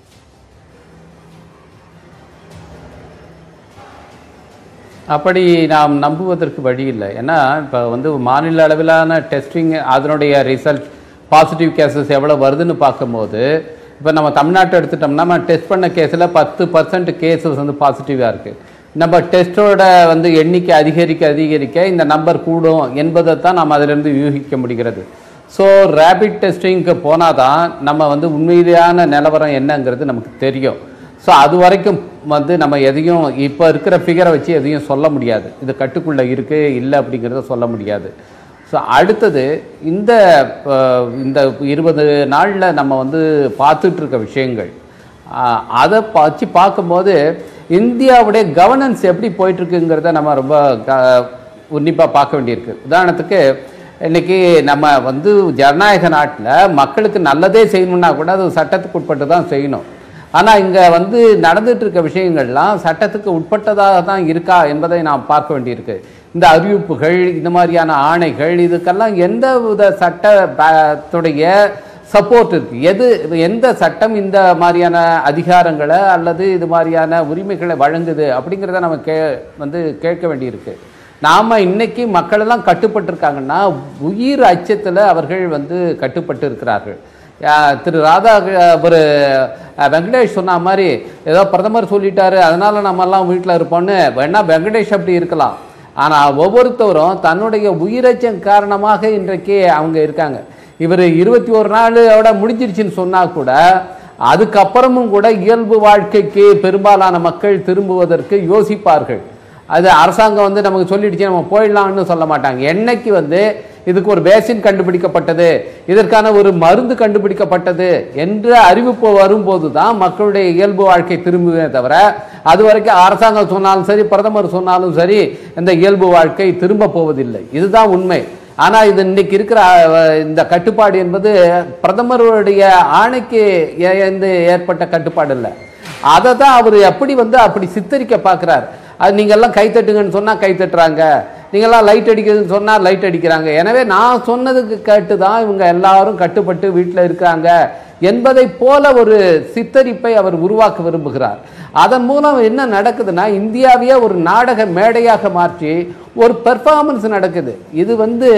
Speaker 2: அப்படி நாம் நம்புவதற்கு வழி இல்லை ஏன்னா இப்போ வந்து மாநில அளவிலான டெஸ்டிங் அதனுடைய ரிசல்ட் பாசிட்டிவ் கேசஸ் எவ்வளோ வருதுன்னு பார்க்கும்போது இப்போ நம்ம தமிழ்நாட்டை எடுத்துட்டோம்னா நம்ம டெஸ்ட் பண்ண கேஸில் பத்து பர்சன்ட் கேசஸ் வந்து பாசிட்டிவாக இருக்குது நம்ம டெஸ்ட்டோட வந்து எண்ணிக்கை அதிகரிக்க அதிகரிக்க இந்த நம்பர் கூடும் என்பதை தான் நாம் அதிலிருந்து யூகிக்க முடிகிறது ஸோ ரேபிட் டெஸ்டிங்க்கு போனால் தான் நம்ம வந்து உண்மையிலான நிலவரம் என்னங்கிறது நமக்கு தெரியும் ஸோ அது வரைக்கும் வந்து நம்ம எதையும் இப்போ இருக்கிற ஃபிகரை வச்சு எதையும் சொல்ல முடியாது இது கட்டுக்குள்ளே இருக்குது இல்லை அப்படிங்கிறத சொல்ல முடியாது ஸோ அடுத்தது இந்த அஹ், இந்த இருபது நாளில் நம்ம வந்து பார்த்துட்டு இருக்க விஷயங்கள் ஆஹ், அதை வச்சு பார்க்கும்போது இந்தியாவுடைய கவர்னன்ஸ் எப்படி போயிட்டுருக்குங்கிறத நம்ம ரொம்ப க உன்னிப்பாக பார்க்க வேண்டியிருக்கு உதாரணத்துக்கு இன்னைக்கு நம்ம வந்து ஜனநாயக நாட்டில் மக்களுக்கு நல்லதே செய்யணும்னா கூட அது சட்டத்துக்கு உட்பட்டு தான் செய்யணும் ஆனால் இங்கே வந்து நடந்துட்டு இருக்க விஷயங்கள்லாம் சட்டத்துக்கு உட்பட்டதாக தான் இருக்கா என்பதை நாம் பார்க்க வேண்டியிருக்கு இந்த அறிவிப்புகள் இந்த மாதிரியான ஆணைகள் இதுக்கெல்லாம் எந்த வித சட்டத்துடைய சப்போர்ட் இருக்கு எது எந்த சட்டம் இந்த மாதிரியான அதிகாரங்களை அல்லது இது மாதிரியான உரிமைகளை வழங்குது அப்படிங்கிறத நம்ம கே வந்து கேட்க வேண்டியிருக்கு நாம் இன்னைக்கு மக்கள் எல்லாம் கட்டுப்பட்டிருக்காங்கன்னா உயிர் அச்சத்தில் அவர்கள் வந்து கட்டுப்பட்டு இருக்கிறார்கள் யா- திரு ராதா ஒரு வெங்கடேஷ் சொன்ன மாதிரி ஏதோ பிரதமர் சொல்லிட்டாரு அதனால நம்ம எல்லாம் வீட்டில் இருப்போம்னு வேணா வெங்கடேஷ் அப்படி இருக்கலாம் ஆனால் ஒவ்வொருத்தவரும் தன்னுடைய உயிரச்சம் காரணமாக இன்றைக்கு அவங்க இருக்காங்க இவர் இருபத்தி ஒரு நாளோட முடிஞ்சிருச்சுன்னு சொன்னா கூட அதுக்கப்புறமும் கூட இயல்பு வாழ்க்கைக்கு பெரும்பாலான மக்கள் திரும்புவதற்கு யோசிப்பார்கள் அது அரசாங்கம் வந்து நமக்கு சொல்லிடுச்சு நம்ம போயிடலாம்னு சொல்ல மாட்டாங்க என்னைக்கு வந்து இதுக்கு ஒரு வேக்சின் கண்டுபிடிக்கப்பட்டது இதற்கான ஒரு மருந்து கண்டுபிடிக்கப்பட்டது என்ற அறிவிப்பு வரும்போது தான் மக்களுடைய இயல்பு வாழ்க்கை திரும்புவே தவிர அது வரைக்கும் அரசாங்கம் சொன்னாலும் சரி பிரதமர் சொன்னாலும் சரி இந்த இயல்பு வாழ்க்கை திரும்ப போவதில்லை இதுதான் உண்மை ஆனா இது இன்னைக்கு இருக்கிற அஹ், இந்த கட்டுப்பாடு என்பது பிரதமருடைய ஆணைக்கு ஏ- எந்த ஏற்பட்ட கட்டுப்பாடு இல்லை அதை தான் அவர் எப்படி வந்து அப்படி சித்தரிக்க பார்க்குறார் அது நீங்கள்லாம் கை தட்டுங்கன்னு சொன்னால் கை தட்டுறாங்க நீங்கள்லாம் லைட் அடிக்கிறதுன்னு சொன்னால் லைட் அடிக்கிறாங்க எனவே நான் சொன்னதுக்கு கேட்டு தான் இவங்க எல்லாரும் கட்டுப்பட்டு வீட்டில் இருக்காங்க என்பதை போல ஒரு சித்தரிப்பை அவர் உருவாக்க விரும்புகிறார் அதன் மூலம் என்ன நடக்குதுன்னா இந்தியாவையே ஒரு நாடக மேடையாக மாற்றி ஒரு பெர்ஃபார்மன்ஸ் நடக்குது இது வந்து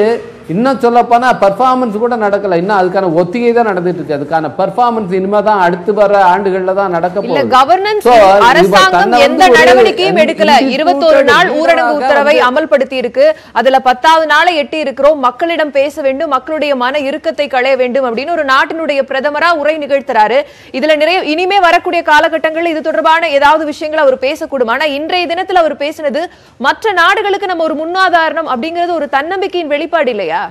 Speaker 2: இன்னும் சொல்லப்போனா பெர்ஃபார்மன்ஸ் கூட நடக்கல இன்னும் அதுக்கான ஒத்திகை தான் நடந்துட்டு இருக்கு அதுக்கான பெர்ஃபார்மன்ஸ் இனிமே தான் அடுத்து வர ஆண்டுகள்ல தான் நடக்க
Speaker 1: இல்ல
Speaker 2: போகுது
Speaker 1: கவர்னன்ஸ்
Speaker 2: So, இவ
Speaker 1: அரசாங்கம்
Speaker 2: தன்னை
Speaker 1: எந்த
Speaker 2: வந்து ஒரு
Speaker 1: நடவடிக்கையும் எடுக்கல
Speaker 2: undisputed
Speaker 1: இருபத்தோரு நாள் ஊரடங்கு
Speaker 2: leader-ஆக
Speaker 1: உத்தரவை
Speaker 2: வந்து-
Speaker 1: அமல்படுத்தி இருக்கு அதுல பத்தாவது நாளை எட்டி இருக்கிறோம் மக்களிடம் பேச வேண்டும் மக்களுடைய மன இறுக்கத்தை களைய வேண்டும் அப்படின்னு ஒரு நாட்டினுடைய பிரதமரா உரை நிகழ்த்துறாரு இதுல நிறைய இனிமே வரக்கூடிய காலகட்டங்கள்ல இது தொடர்பான ஏதாவது விஷயங்களை அவர் பேசக்கூடும் ஆனா இன்றைய தினத்துல அவர் பேசினது மற்ற நாடுகளுக்கு நம்ம ஒரு முன்னுதாரணம் அப்படிங்கிறது ஒரு தன்னம்பிக்கையின் வெளிப்பாடு இல்லையா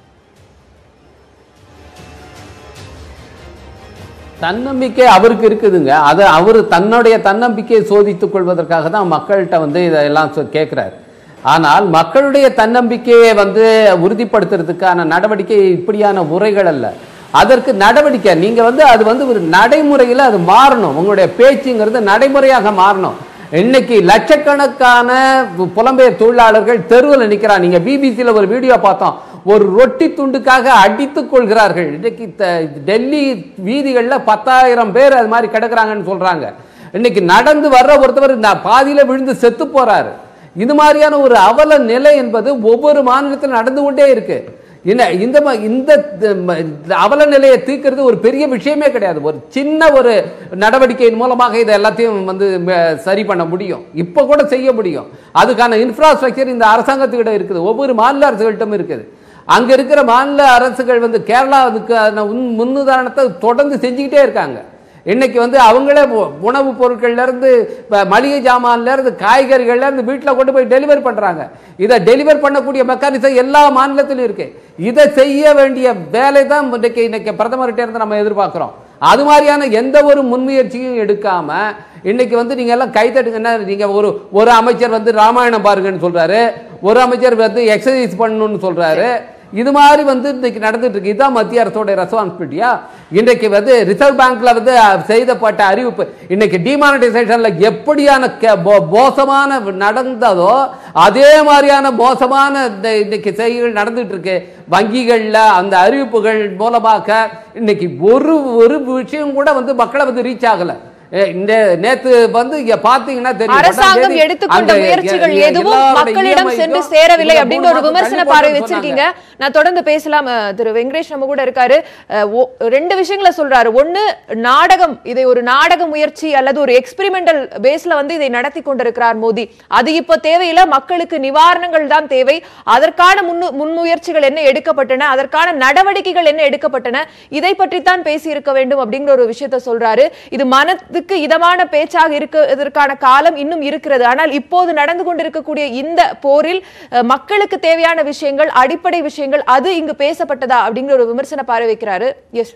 Speaker 2: தன்னம்பிக்கை அவருக்கு இருக்குதுங்க அதை அவர் தன்னுடைய தன்னம்பிக்கையை சோதித்துக் கொள்வதற்காக தான் மக்கள்கிட்ட வந்து இதெல்லாம் சொ- கேட்கிறார் ஆனால் மக்களுடைய தன்னம்பிக்கையை வந்து உறுதிப்படுத்துறதுக்கான நடவடிக்கை இப்படியான உரைகள் அல்ல அதற்கு நடவடிக்கை நீங்க வந்து அது வந்து ஒரு நடைமுறையில் அது மாறணும் உங்களுடைய பேச்சுங்கிறது நடைமுறையாக மாறணும் இன்னைக்கு லட்சக்கணக்கான பு- புலம்பெயர் தொழிலாளர்கள் தெருவில் நிற்கிறான் நீங்க பிபிசியில் ஒரு வீடியோ பார்த்தோம் ஒரு ரொட்டி துண்டுக்காக அடித்துக் கொள்கிறார்கள் இன்னைக்கு த- டெல்லி வீதிகளில் பத்தாயிரம் பேர் அது மாதிரி கிடக்குறாங்கன்னு சொல்றாங்க இன்னைக்கு நடந்து வர்ற ஒருத்தவர் இந்த பாதியில விழுந்து செத்து போறாரு இது மாதிரியான ஒரு அவல நிலை என்பது ஒவ்வொரு மாநிலத்திலும் நடந்து கொண்டே இருக்கு என்ன இந்த ம- இந்த த- ம- இந்த அவல நிலையை தீர்க்கிறது ஒரு பெரிய விஷயமே கிடையாது ஒரு சின்ன ஒரு நடவடிக்கையின் மூலமாக இதை எல்லாத்தையும் வந்து ம- சரி பண்ண முடியும் இப்போ கூட செய்ய முடியும் அதுக்கான இன்ஃப்ராஸ்ட்ரக்சர் இந்த அரசாங்கத்துக்கிட்ட இருக்குது ஒவ்வொரு மாநில அரசுகள்கிட்டும் இருக்குது அங்க இருக்கிற மாநில அரசுகள் வந்து கேரளா அதுக்கான உன் முன்னுதாரணத்தை தொடர்ந்து செஞ்சுக்கிட்டே இருக்காங்க இன்னைக்கு வந்து அவங்களே உ- உணவுப் பொருட்கள்ல இருந்து இப்ப மளிகை ஜாமான்ல இருந்து காய்கறிகள்ல இருந்து வீட்டில் கொண்டு போய் டெலிவரி பண்றாங்க இதை டெலிவர் பண்ணக்கூடிய மெக்கானிசம் எல்லா மாநிலத்திலும் இருக்கு இதை செய்ய வேண்டிய வேலை தான் இன்னைக்கு இன்னைக்கு பிரதமர்கிட்ட இருந்து நம்ம எதிர்பார்க்கிறோம் அது மாதிரியான எந்த ஒரு முன்முயற்சியும் எடுக்காம இன்னைக்கு வந்து நீங்க எல்லாம் கைத்தட்டுங்கன்னா நீங்க ஒரு ஒரு அமைச்சர் வந்து ராமாயணம் பாருங்கன்னு சொல்றாரு ஒரு அமைச்சர் வந்து எக்ஸசைஸ் பண்ணணும்னு சொல்றாரு இது மாதிரி வந்து இன்னைக்கு நடந்துட்டு இருக்கு இதுதான் மத்திய அரசோட ரெஸ்பான்சிபிலிட்டியா இன்றைக்கு வந்து ரிசர்வ் பேங்க்ல வந்து அஹ், செய்தப்பட்ட அறிவிப்பு இன்னைக்கு டிமானிட்டைசேஷன்ல எப்படியான கே- மோ- மோசமான நடந்ததோ அதே மாதிரியான மோசமான இந்த இன்னைக்கு செய்திகள் நடந்துட்டு இருக்கு வங்கிகள்ல அந்த அறிவிப்புகள் மூலமாக இன்னைக்கு ஒரு ஒரு விஷயம் கூட வந்து மக்களை வந்து ரீச் ஆகல ஏ, இந்த நேத்து வந்து இங்க பாத்தீங்கன்னா தெரியும்
Speaker 1: அரசாங்கம்
Speaker 2: பத்தாம் தேதி
Speaker 1: எடுத்துக்கொண்ட
Speaker 2: அந்த
Speaker 1: முயற்சிகள்
Speaker 2: எ-
Speaker 1: எதுவும்
Speaker 2: எல்லாரோட
Speaker 1: மக்களிடம்
Speaker 2: EMI
Speaker 1: சென்று
Speaker 2: க்கும்
Speaker 1: சேரவில்லை
Speaker 2: இவங்க
Speaker 1: அப்படின்ற ஒரு
Speaker 2: மூணு மாசம்
Speaker 1: விமர்சன
Speaker 2: தள்ளி
Speaker 1: பார்வை
Speaker 2: போடுறேன்னு
Speaker 1: வச்சிருக்கீங்க நான் தொடர்ந்து பேசலாம் அஹ், திரு வெங்கடேஷ் நம்ம கூட இருக்காரு அஹ், ஒ- ரெண்டு விஷயங்களை சொல்றாரு ஒண்ணு நாடகம் இதை ஒரு நாடக முயற்சி அல்லது ஒரு எக்ஸ்பெரிமெண்டல் பேஸ்ல வந்து இதை நடத்தி கொண்டிருக்கிறார் மோடி அது இப்ப தேவையில்லை மக்களுக்கு நிவாரணங்கள் தான் தேவை அதற்கான முன்னு முன்முயற்சிகள் என்ன எடுக்கப்பட்டன அதற்கான நடவடிக்கைகள் என்ன எடுக்கப்பட்டன இதை பற்றித்தான் பேசி இருக்க வேண்டும் அப்படிங்கிற ஒரு விஷயத்த சொல்றாரு இது மனதுக்கு இதமான பேச்சாக இருப்பதற்கான காலம் இன்னும் இருக்கிறது ஆனால் இப்போது நடந்து கொண்டிருக்கக்கூடிய இந்த போரில் அஹ், மக்களுக்கு தேவையான விஷயங்கள் அடிப்படை விஷயங்கள் அது இங்கு பேசப்பட்டதா அப்படிங்கிற ஒரு விமர்சன பார்வை வைக்கிறாரு எஸ்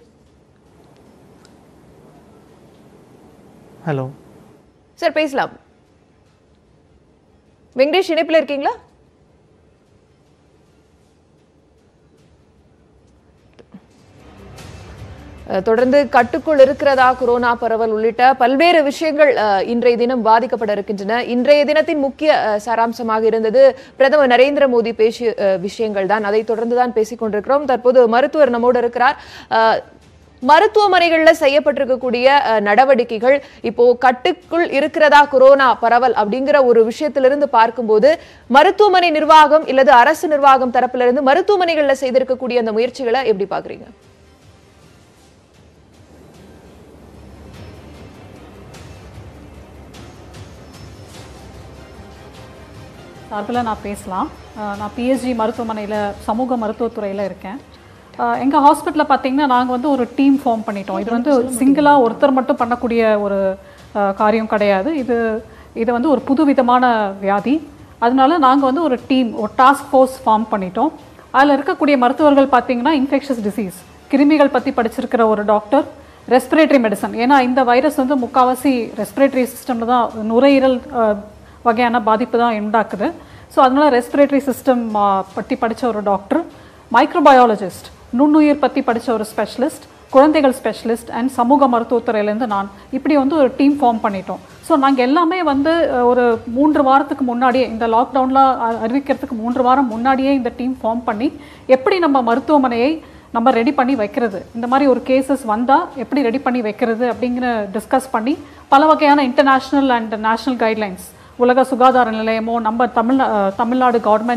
Speaker 5: ஹலோ
Speaker 1: சார் பேசலாம் வெங்கடேஷ் இணைப்பில் இருக்கீங்களா அஹ், தொடர்ந்து கட்டுக்குள் இருக்கிறதா கொரோனா பரவல் உள்ளிட்ட பல்வேறு விஷயங்கள் அஹ், இன்றைய தினம் பாதிக்கப்பட இருக்கின்றன இன்றைய தினத்தின் முக்கிய அஹ், சாராம்சமாக இருந்தது பிரதமர் நரேந்திர மோடி பேசிய அஹ், விஷயங்கள் தான் அதை தொடர்ந்து தான் பேசிக் கொண்டிருக்கிறோம் தற்போது மருத்துவர் நம்மோடு இருக்கிறார் அஹ், மருத்துவமனைகள்ல செய்யப்பட்டிருக்கக்கூடிய அஹ், நடவடிக்கைகள் இப்போ கட்டுக்குள் இருக்கிறதா கொரோனா பரவல் அப்படிங்கிற ஒரு விஷயத்திலிருந்து பார்க்கும்போது மருத்துவமனை நிர்வாகம் இல்லது அரசு நிர்வாகம் தரப்பிலிருந்து மருத்துவமனைகள்ல செய்திருக்கக்கூடிய அந்த முயற்சிகளை எப்படி பாக்குறீங்க
Speaker 6: சார்பில் நான் பேசலாம் அஹ் நான் பிஎஸ்ஜி மருத்துவமனையில் சமூக மருத்துவத்துறையில் இருக்கேன் எங்கள் ஹாஸ்பிட்டலில் பார்த்தீங்கன்னா நாங்கள் வந்து ஒரு டீம் ஃபார்ம் பண்ணிட்டோம் இது வந்து சிங்கிளாக ஒருத்தர் மட்டும் பண்ணக்கூடிய ஒரு அஹ், காரியம் கிடையாது இது இது வந்து ஒரு புது விதமான வியாதி அதனால நாங்கள் வந்து ஒரு டீம் ஒரு டாஸ்க் ஃபோர்ஸ் ஃபார்ம் பண்ணிட்டோம் அதில் இருக்கக்கூடிய மருத்துவர்கள் பார்த்தீங்கன்னா இன்ஃபெக்ஷஸ் டிசீஸ் கிருமிகள் பற்றி படிச்சிருக்கிற ஒரு டாக்டர் ரெஸ்பிரேட்டரி மெடிசன் ஏன்னா இந்த வைரஸ் வந்து முக்கால்வாசி ரெஸ்பிரேட்டரி சிஸ்டமில் தான் நுரையீரல் அஹ், வகையான பாதிப்பு தான் உண்டாக்குது ஸோ அதனால ரெஸ்பிரேட்டரி சிஸ்டம் பற்றி படித்த ஒரு டாக்டர் மைக்ரோபயாலஜிஸ்ட் நுண்ணுயிர் பற்றி படித்த ஒரு ஸ்பெஷலிஸ்ட் குழந்தைகள் ஸ்பெஷலிஸ்ட் அண்ட் சமூக மருத்துவத்துறையிலேருந்து நான் இப்படி வந்து ஒரு டீம் ஃபார்ம் பண்ணிட்டோம் ஸோ நாங்கள் எல்லாமே வந்து அஹ், ஒரு மூன்று வாரத்துக்கு முன்னாடியே இந்த லாக்டவுனில் அறிவிக்கிறதுக்கு மூன்று வாரம் முன்னாடியே இந்த டீம் ஃபார்ம் பண்ணி எப்படி நம்ம மருத்துவமனையை நம்ம ரெடி பண்ணி வைக்கிறது இந்த மாதிரி ஒரு கேசஸ் வந்தால் எப்படி ரெடி பண்ணி வைக்கிறது அப்படிங்கிற டிஸ்கஸ் பண்ணி பல வகையான இன்டர்நேஷ்னல் அண்ட் நேஷ்னல் கைட்லைன்ஸ் உலக சுகாதார நிலையமோ நம்ம தமிழ் அஹ், Tamil Nadu government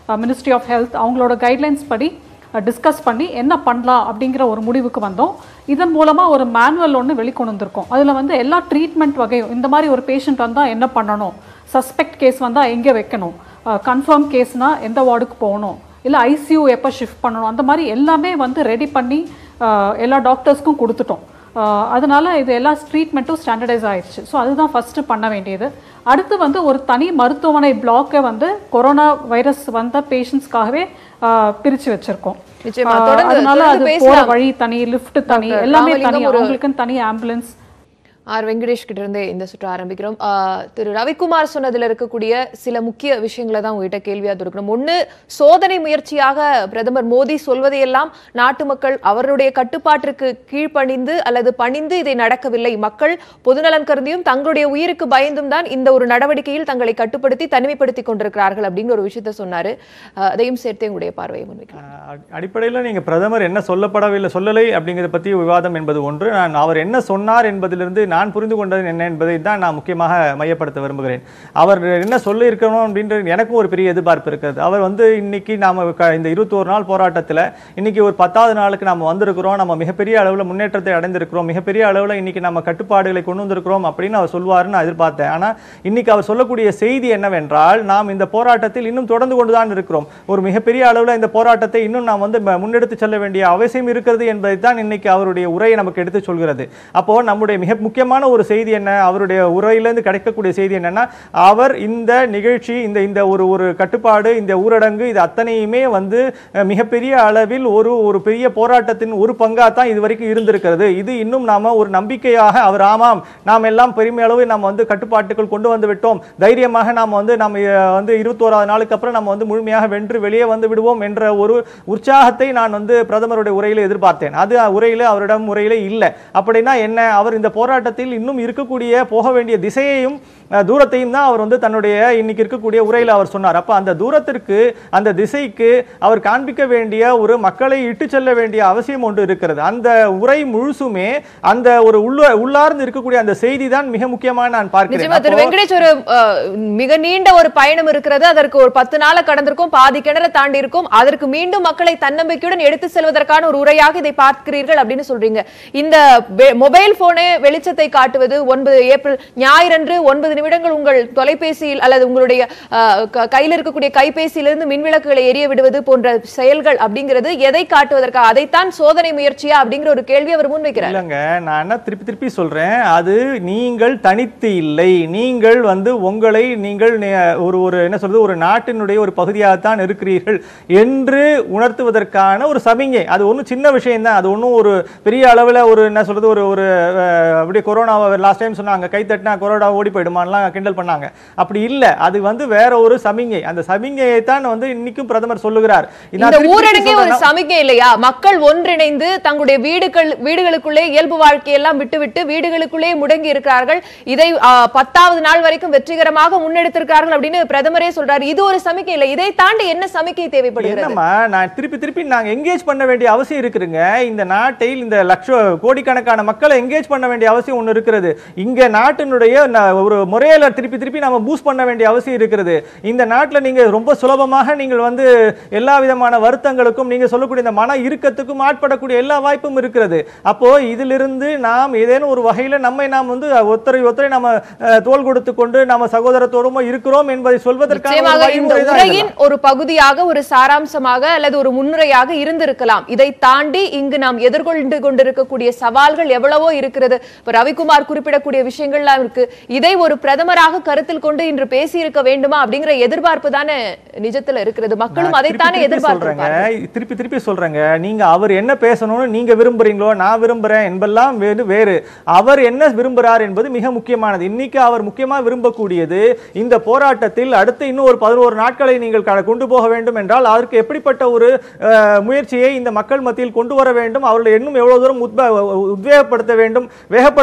Speaker 6: ministry of health அவங்களோட கைட்லைன்ஸ் படி டிஸ்கஸ் பண்ணி என்ன பண்ணலாம் அப்படிங்கிற ஒரு முடிவுக்கு வந்தோம் இதன் மூலமாக ஒரு மேனுவல் ஒன்று வெளிக்கொண்டு வந்திருக்கோம் அதில் வந்து எல்லா ட்ரீட்மெண்ட் வகையும் இந்த மாதிரி ஒரு பேஷண்ட் வந்தால் என்ன பண்ணணும் சஸ்பெக்ட் கேஸ் வந்தால் எங்கே வைக்கணும் கன்ஃபார்ம் கேஸ்னால் எந்த வார்டுக்கு போகணும் இல்லை ஐசியூ எப்போ ஷிஃப்ட் பண்ணணும் அந்த மாதிரி எல்லாமே வந்து ரெடி பண்ணி அஹ், எல்லா டாக்டர்ஸ்க்கும் கொடுத்துட்டோம் அஹ், அதனால இது எல்லா ட்ரீட்மெண்ட்டும் ஸ்டாண்டர்டைஸ் ஆயிடுச்சு ஸோ அதுதான் ஃபஸ்ட்டு பண்ண வேண்டியது அடுத்து வந்து ஒரு தனி மருத்துவமனை பிளாக்கை வந்து கொரோனா வைரஸ் வந்த பேஷண்ட்ஸ்க்காகவே பிரித்து வச்சுருக்கோம்
Speaker 1: நிச்சயமா.
Speaker 6: ஆஹ்
Speaker 1: தொடர்ந்து-
Speaker 6: அதனால
Speaker 1: தொடர்ந்து
Speaker 6: அது போற
Speaker 1: பேசலாம்.
Speaker 6: வழி தனி லிஃப்ட் தனி
Speaker 1: டாக்டர்
Speaker 6: எல்லாமே
Speaker 1: ராமலிங்கம்
Speaker 6: தனி
Speaker 1: ஒரு-
Speaker 6: அவங்களுக்குன்னு தனி ஆம்புலன்ஸ்
Speaker 1: ஆர் வெங்கடேஷ் கிட்ட இருந்தே இந்த சுற்று ஆரம்பிக்கிறோம் ஆஹ் திரு ரவிக்குமார் சொன்னதுல இருக்கக்கூடிய சில முக்கிய விஷயங்களை தான் உங்ககிட்ட கேள்வியா இருக்கணும் ஒண்ணு சோதனை முயற்சியாக பிரதமர் மோடி சொல்வதையெல்லாம் நாட்டு மக்கள் அவருடைய கட்டுப்பாட்டிற்கு கீழ்ப்பணிந்து அல்லது பணிந்து இதை நடக்கவில்லை மக்கள் பொதுநலன் கருதியும் தங்களுடைய உயிருக்கு பயந்தும் தான் இந்த ஒரு நடவடிக்கையில் தங்களை கட்டுப்படுத்தி தனிமைப்படுத்திக் கொண்டிருக்கிறார்கள் அப்படிங்கிற ஒரு விஷயத்த சொன்னாரு ஆஹ் அதையும் சேர்த்து உங்களுடைய பார்வையை முன்வைக்கலாம்
Speaker 5: அடிப்படையில் நீங்கள் பிரதமர் என்ன சொல்லப்படவில்லை சொல்லலை அப்படிங்கிறத பற்றி விவாதம் என்பது ஒன்று நான் அவர் என்ன சொன்னார் என்பதிலிருந்து நான் புரிந்து கொண்டது என்ன என்பதை தான் நான் முக்கியமாக மையப்படுத்த விரும்புகிறேன் அவர் என்ன சொல்லி இருக்கணும் அப்படின்றது எனக்கும் ஒரு பெரிய எதிர்பார்ப்பு இருக்கிறது அவர் வந்து இன்னைக்கு நாம க- இந்த இருபத்தோரு நாள் போராட்டத்தில் இன்னைக்கு ஒரு பத்தாவது நாளுக்கு நம்ம வந்திருக்கிறோம் நம்ம மிகப்பெரிய அளவில் முன்னேற்றத்தை அடைந்திருக்கிறோம் மிகப்பெரிய அளவில் இன்னைக்கு நம்ம கட்டுப்பாடுகளை கொண்டு வந்திருக்கிறோம் அப்படின்னு அவர் சொல்வாருன்னு நான் எதிர்பார்த்தேன் ஆனால் இன்னைக்கு அவர் சொல்லக்கூடிய செய்தி என்னவென்றால் நாம் இந்த போராட்டத்தில் இன்னும் தொடர்ந்து கொண்டுதான் இருக்கிறோம் ஒரு மிகப்பெரிய அளவில் இந்த போராட்டத்தை இன்னும் நாம் வந்து ம- முன்னெடுத்து செல்ல வேண்டிய அவசியம் இருக்கிறது என்பதை தான் இன்னைக்கு அவருடைய உரையை நமக்கு எடுத்து சொல்கிறது அப்போ நம்முடைய மிக முக்கியமான ஒரு செய்தி என்ன அவருடைய உரையிலிருந்து கிடைக்கக்கூடிய செய்தி என்னன்னா அவர் இந்த நிகழ்ச்சி இந்த இந்த ஒரு ஒரு கட்டுப்பாடு இந்த ஊரடங்கு இது அத்தனையுமே வந்து அஹ், மிகப்பெரிய அளவில் ஒரு ஒரு பெரிய போராட்டத்தின் ஒரு பங்கா தான் இது வரைக்கும் இருந்திருக்கிறது இது இன்னும் நாம ஒரு நம்பிக்கையாக அவர் ஆமாம் நாம் எல்லாம் பெருமையளவு நாம் வந்து கட்டுப்பாட்டுக்குள் கொண்டு வந்து விட்டோம் தைரியமாக நாம் வந்து நம்ம அஹ், வந்து இருபத்தோராவது நாளுக்கு அப்புறம் நம்ம வந்து முழுமையாக வென்று வெளியே வந்து விடுவோம் என்ற ஒரு உற்சாகத்தை நான் வந்து பிரதமருடைய உரையில் எதிர்பார்த்தேன் அது உரையில் அவரிடம் உரையிலே இல்லை அப்படின்னா என்ன அவர் இந்த போராட்டத்தில் இன்னும் இருக்கக்கூடிய போக வேண்டிய திசையையும் அஹ், தூரத்தையும் தான் அவர் வந்து தன்னுடைய இன்னைக்கு இருக்கக்கூடிய உரையில் அவர் சொன்னார் அப்ப அந்த தூரத்திற்கு அந்த திசைக்கு அவர் காண்பிக்க வேண்டிய ஒரு மக்களை இட்டு செல்ல வேண்டிய அவசியம் ஒன்று இருக்கிறது அந்த உரை முழுசுமே அந்த ஒரு உள்ள உள்ளார்ந்து இருக்கக்கூடிய அந்த செய்தி தான் மிக முக்கியமாக நான்
Speaker 1: நிச்சயமா திரு
Speaker 5: பார்க்கிறேன் அப்போ-
Speaker 1: வெங்கடேஷ் ஒரு அஹ், மிக நீண்ட ஒரு பயணம் இருக்கிறது அதற்கு ஒரு பத்து நாளை கடந்திருக்கும் பாதி கிணற தாண்டி இருக்கும் அதற்கு மீண்டும் மக்களை தன்னம்பிக்கையுடன் எடுத்து செல்வதற்கான ஒரு உரையாக இதை பார்க்கிறீர்கள் அப்படின்னு சொல்றீங்க இந்த வெ- மொபைல் போனே வெளிச்சத்தை காட்டுவது ஒன்பது ஏப்ரல் ஞாயிறன்று ஒன்பது நிமிடங்கள் உங்கள் தொலைபேசியில் அல்லது உங்களுடைய அஹ், க- கையில் இருக்கக்கூடிய கைபேசியிலிருந்து மின்விளக்குகளை எரிய விடுவது போன்ற செயல்கள் அப்படிங்கிறது எதை காட்டுவதற்காக அதைத்தான் சோதனை முயற்சியா அப்படிங்கிற ஒரு கேள்வி அவர் முன்வைக்கிறார்
Speaker 5: இல்லைங்க நான் என்ன திருப்பி திருப்பி சொல்றேன் அது நீங்கள் தனித்து இல்லை நீங்கள் வந்து உங்களை நீங்கள் நே- ஒரு ஒரு என்ன சொல்றது ஒரு நாட்டினுடைய ஒரு பகுதியாகத்தான் இருக்கிறீர்கள் என்று உணர்த்துவதற்கான ஒரு சமிங்கை அது ஒன்றும் சின்ன விஷயம் தான் அது ஒன்றும் ஒரு பெரிய அளவில் ஒரு என்ன சொல்றது ஒரு ஒரு அஹ், அப்படியே கொரோனாவை லாஸ்ட் டைம் சொன்னாங்க கை தட்டினா கொரோனா ஓடி போயிடுமான்லாம் கிண்டல் பண்ணாங்க அப்படி இல்லை அது வந்து வேற ஒரு சமிங்கை அந்த சமிங்கையை தான் வந்து இன்னைக்கும் பிரதமர் சொல்லுகிறார் நான்
Speaker 1: இந்த
Speaker 5: திருப்பி திருப்பி
Speaker 1: ஊரடங்கே ஒரு
Speaker 5: சொல்றேன்னா-
Speaker 1: சமிக்கை இல்லையா மக்கள் ஒன்றிணைந்து தங்களுடைய வீடுகள் வீடுகளுக்குள்ளே இயல்பு வாழ்க்கையெல்லாம் விட்டுவிட்டு வீடுகளுக்குள்ளே முடங்கி இருக்கிறார்கள் இதை ஆ, பத்தாவது நாள் வரைக்கும் வெற்றிகரமாக முன்னெடுத்திருக்கிறார்கள் அப்படின்னு பிரதமரே சொல்றாரு இது ஒரு சமிக்கை இல்லை இதை தாண்டி என்ன சமிக்கை தேவைப்படுகிறது
Speaker 5: என்னம்மா நான் திருப்பி திருப்பி நாங்க எங்கேஜ் பண்ண வேண்டிய அவசியம் இருக்குதுங்க இந்த நாட்டில் இந்த லட்ச கோடிக்கணக்கான மக்களை எங்கேஜ் பண்ண வேண்டிய அவசியம் ஒன்று இருக்கிறது இங்க நாட்டினுடைய ந- ஒரு முறையில திருப்பி திருப்பி நம்ம பூஸ்ட் பண்ண வேண்டிய அவசியம் இருக்கிறது இந்த நாட்டில் நீங்க ரொம்ப சுலபமாக நீங்கள் வந்து எல்லா விதமான வருத்தங்களுக்கும் நீங்க சொல்லக்கூடிய இந்த மன இறுக்கத்துக்கும் ஆட்படக்கூடிய எல்லா வாய்ப்பும் இருக்கிறது அப்போ இதிலிருந்து நாம் ஏதேனும் ஒரு வகையில நம்மை நாம் வந்து ஒத்தரை ஒத்தரை நம்ம அஹ், தோள் கொடுத்து கொண்டு நம்ம சகோதரத்தோடுமா இருக்கிறோம் என்பதை சொல்வதற்கான ஒரு
Speaker 1: நிச்சயமாக இந்த
Speaker 5: வழிமுறை தான்
Speaker 1: உரையின்
Speaker 5: இதெல்லாம்.
Speaker 1: ஒரு பகுதியாக ஒரு சாராம்சமாக அல்லது ஒரு முன்னுரையாக இருந்திருக்கலாம் இதை தாண்டி இங்கு நாம் எதிர்கொண்டு கொண்டிருக்கக்கூடிய சவால்கள் எவ்வளவோ இருக்கிறது இப்ப ரவிக்குமார் குறிப்பிடக்கூடிய விஷயங்கள்லாம் இருக்கு இதை ஒரு பிரதமராக கருத்தில் கொண்டு இன்று பேசியிருக்க வேண்டுமா அப்படிங்கிற எதிர்பார்ப்பு தானே நிஜத்துல இருக்கிறது மக்களும்
Speaker 5: நான்
Speaker 1: அதைத்தானே
Speaker 5: திருப்பி திருப்பி சொல்றேங்க
Speaker 1: எதிர்பார்த்திருப்பாங்க
Speaker 5: திருப்பி திருப்பி சொல்றேங்க நீங்க அவர் என்ன பேசணும்னு நீங்க விரும்புறீங்களோ நான் விரும்புறேன் என்பெல்லாம் வேறு வேறு அவர் என்ன விரும்புறார் என்பது மிக முக்கியமானது இன்னைக்கு அவர் முக்கியமா விரும்பக்கூடியது இந்த போராட்டத்தில் அடுத்து இன்னும் ஒரு பதினோரு நாட்களை நீங்கள் க- கொண்டு போக வேண்டும் என்றால் அதற்கு எப்படிப்பட்ட ஒரு அஹ், முயற்சியை இந்த மக்கள் மத்தியில் கொண்டு வர வேண்டும் அவர்களை இன்னும் எவ்வளவு தூரம் உத்வ- உத்வேகப்படுத்த வேண்டும் வேகப்படுத்த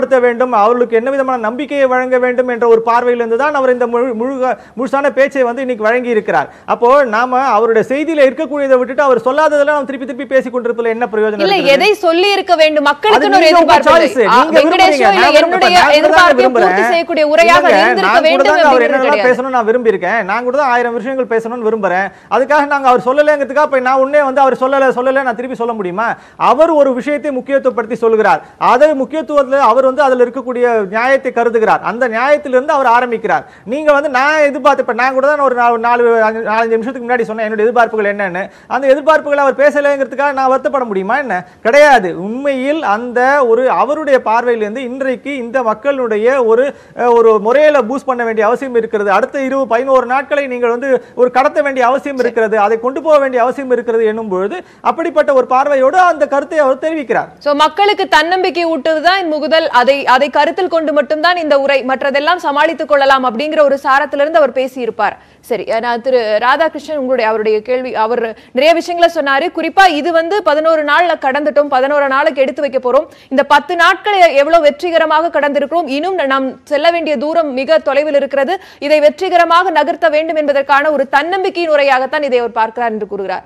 Speaker 5: உறுதிப்படுத்த வேண்டும் அவர்களுக்கு என்ன விதமான நம்பிக்கையை வழங்க வேண்டும் என்ற ஒரு பார்வையிலிருந்து தான் அவர் இந்த முழு முழு- முழுசான பேச்சை வந்து இன்னைக்கு வழங்கி இருக்கிறார் அப்போ நாம அவருடைய செய்தியில இருக்கக்கூடியதை விட்டுட்டு அவர் சொல்லாததெல்லாம் நாம் திருப்பி திருப்பி பேசிக் கொண்டிருப்பதில் என்ன பிரயோஜனம்
Speaker 1: இல்ல
Speaker 5: இருக்கிறது?
Speaker 1: எதை சொல்லி இருக்க வேண்டும் மக்களுக்கு
Speaker 5: அது
Speaker 1: ஒரு
Speaker 5: நீங்க உங்க
Speaker 1: எதிர்பார்ப்பு
Speaker 5: choice.
Speaker 1: இல்லை. ஆ,
Speaker 5: நீங்க
Speaker 1: வெங்கடேஷோ
Speaker 5: விரும்புறீங்க.
Speaker 1: இல்ல
Speaker 5: நான் விரும்புறேன்.
Speaker 1: என்னுடைய
Speaker 5: நான் கூட தான்
Speaker 1: எதிர்பார்ப்பையும் பூர்த்தி
Speaker 5: விரும்புறேன்.
Speaker 1: செய்யக்கூடிய உரையாக
Speaker 5: இல்லைங்க,
Speaker 1: இருந்திருக்க
Speaker 5: நான் கூட
Speaker 1: வேண்டும்
Speaker 5: தான் அவர்
Speaker 1: அப்படிங்கிறது
Speaker 5: என்னெல்லாம்
Speaker 1: கிடையாது
Speaker 5: பேசணும்னு நான் விரும்பியிருக்கேன் நான் கூட தான் ஆயிரம் விஷயங்கள் பேசணும்னு விரும்புறேன் அதுக்காக நாங்க அவர் சொல்லலைங்கிறதுக்காக இப்ப நான் உடனே வந்து அவர் சொல்லல சொல்லல நான் திருப்பி சொல்ல முடியுமா அவர் ஒரு விஷயத்தை முக்கியத்துவப்படுத்தி சொல்கிறார் அது முக்கியத்துவத்தில் அவர் வந்து அதுல இருக்கக்கூடிய நியாயத்தை கருதுகிறார் அந்த நியாயத்திலிருந்து அவர் ஆரம்பிக்கிறார் நீங்க வந்து நான் எதிர்பார்த்து இப்ப நான் கூட தான் ஒரு நாலு நாலு அஞ்சு- நாலஞ்சு நிமிஷத்துக்கு முன்னாடி சொன்னேன் என்னோட எதிர்பார்ப்புகள் என்னன்னு அந்த எதிர்பார்ப்புகளை அவர் பேசலைங்கிறதுக்காக நான் வருத்தப்பட முடியுமா என்ன கிடையாது உண்மையில் அந்த ஒரு அவருடைய பார்வையிலிருந்து இன்றைக்கு இந்த மக்களுடைய ஒரு அஹ், ஒரு முறையில பூஸ்ட் பண்ண வேண்டிய அவசியம் இருக்கிறது அடுத்த இரு பதினோரு நாட்களை நீங்கள் வந்து ஒரு கடத்த வேண்டிய அவசியம் இருக்கிறது அதை கொண்டு போக வேண்டிய அவசியம் இருக்கிறது என்னும் பொழுது அப்படிப்பட்ட ஒரு பார்வையோடு அந்த கருத்தை அவர் தெரிவிக்கிறார்
Speaker 1: சோ மக்களுக்கு தன்னம்பிக்கை ஊட்டுவதுதான் இந்த முகுதல் அதை அதை கருத்தில் கொண்டு மட்டும்தான் இந்த உரை மற்றதெல்லாம் சமாளித்துக் கொள்ளலாம் அப்படிங்கிற ஒரு சாரத்திலிருந்து அவர் பேசியிருப்பார் சரி அஹ் நான் திரு ராதாகிருஷ்ணன் உங்களுடைய அவருடைய கேள்வி அவர் நிறைய விஷயங்களை சொன்னாரு குறிப்பா இது வந்து பதினோரு நாள்ல கடந்துட்டோம் பதினோரு நாளுக்கு எடுத்து வைக்க போறோம் இந்த பத்து நாட்களை எவ்வளவு வெற்றிகரமாக கடந்திருக்கிறோம் இன்னும் நாம் செல்ல வேண்டிய தூரம் மிக தொலைவில் இருக்கிறது இதை வெற்றிகரமாக நகர்த்த வேண்டும் என்பதற்கான ஒரு தன்னம்பிக்கையின் உரையாகத்தான் இதை அவர் பார்க்கிறார் என்று கூறுகிறார்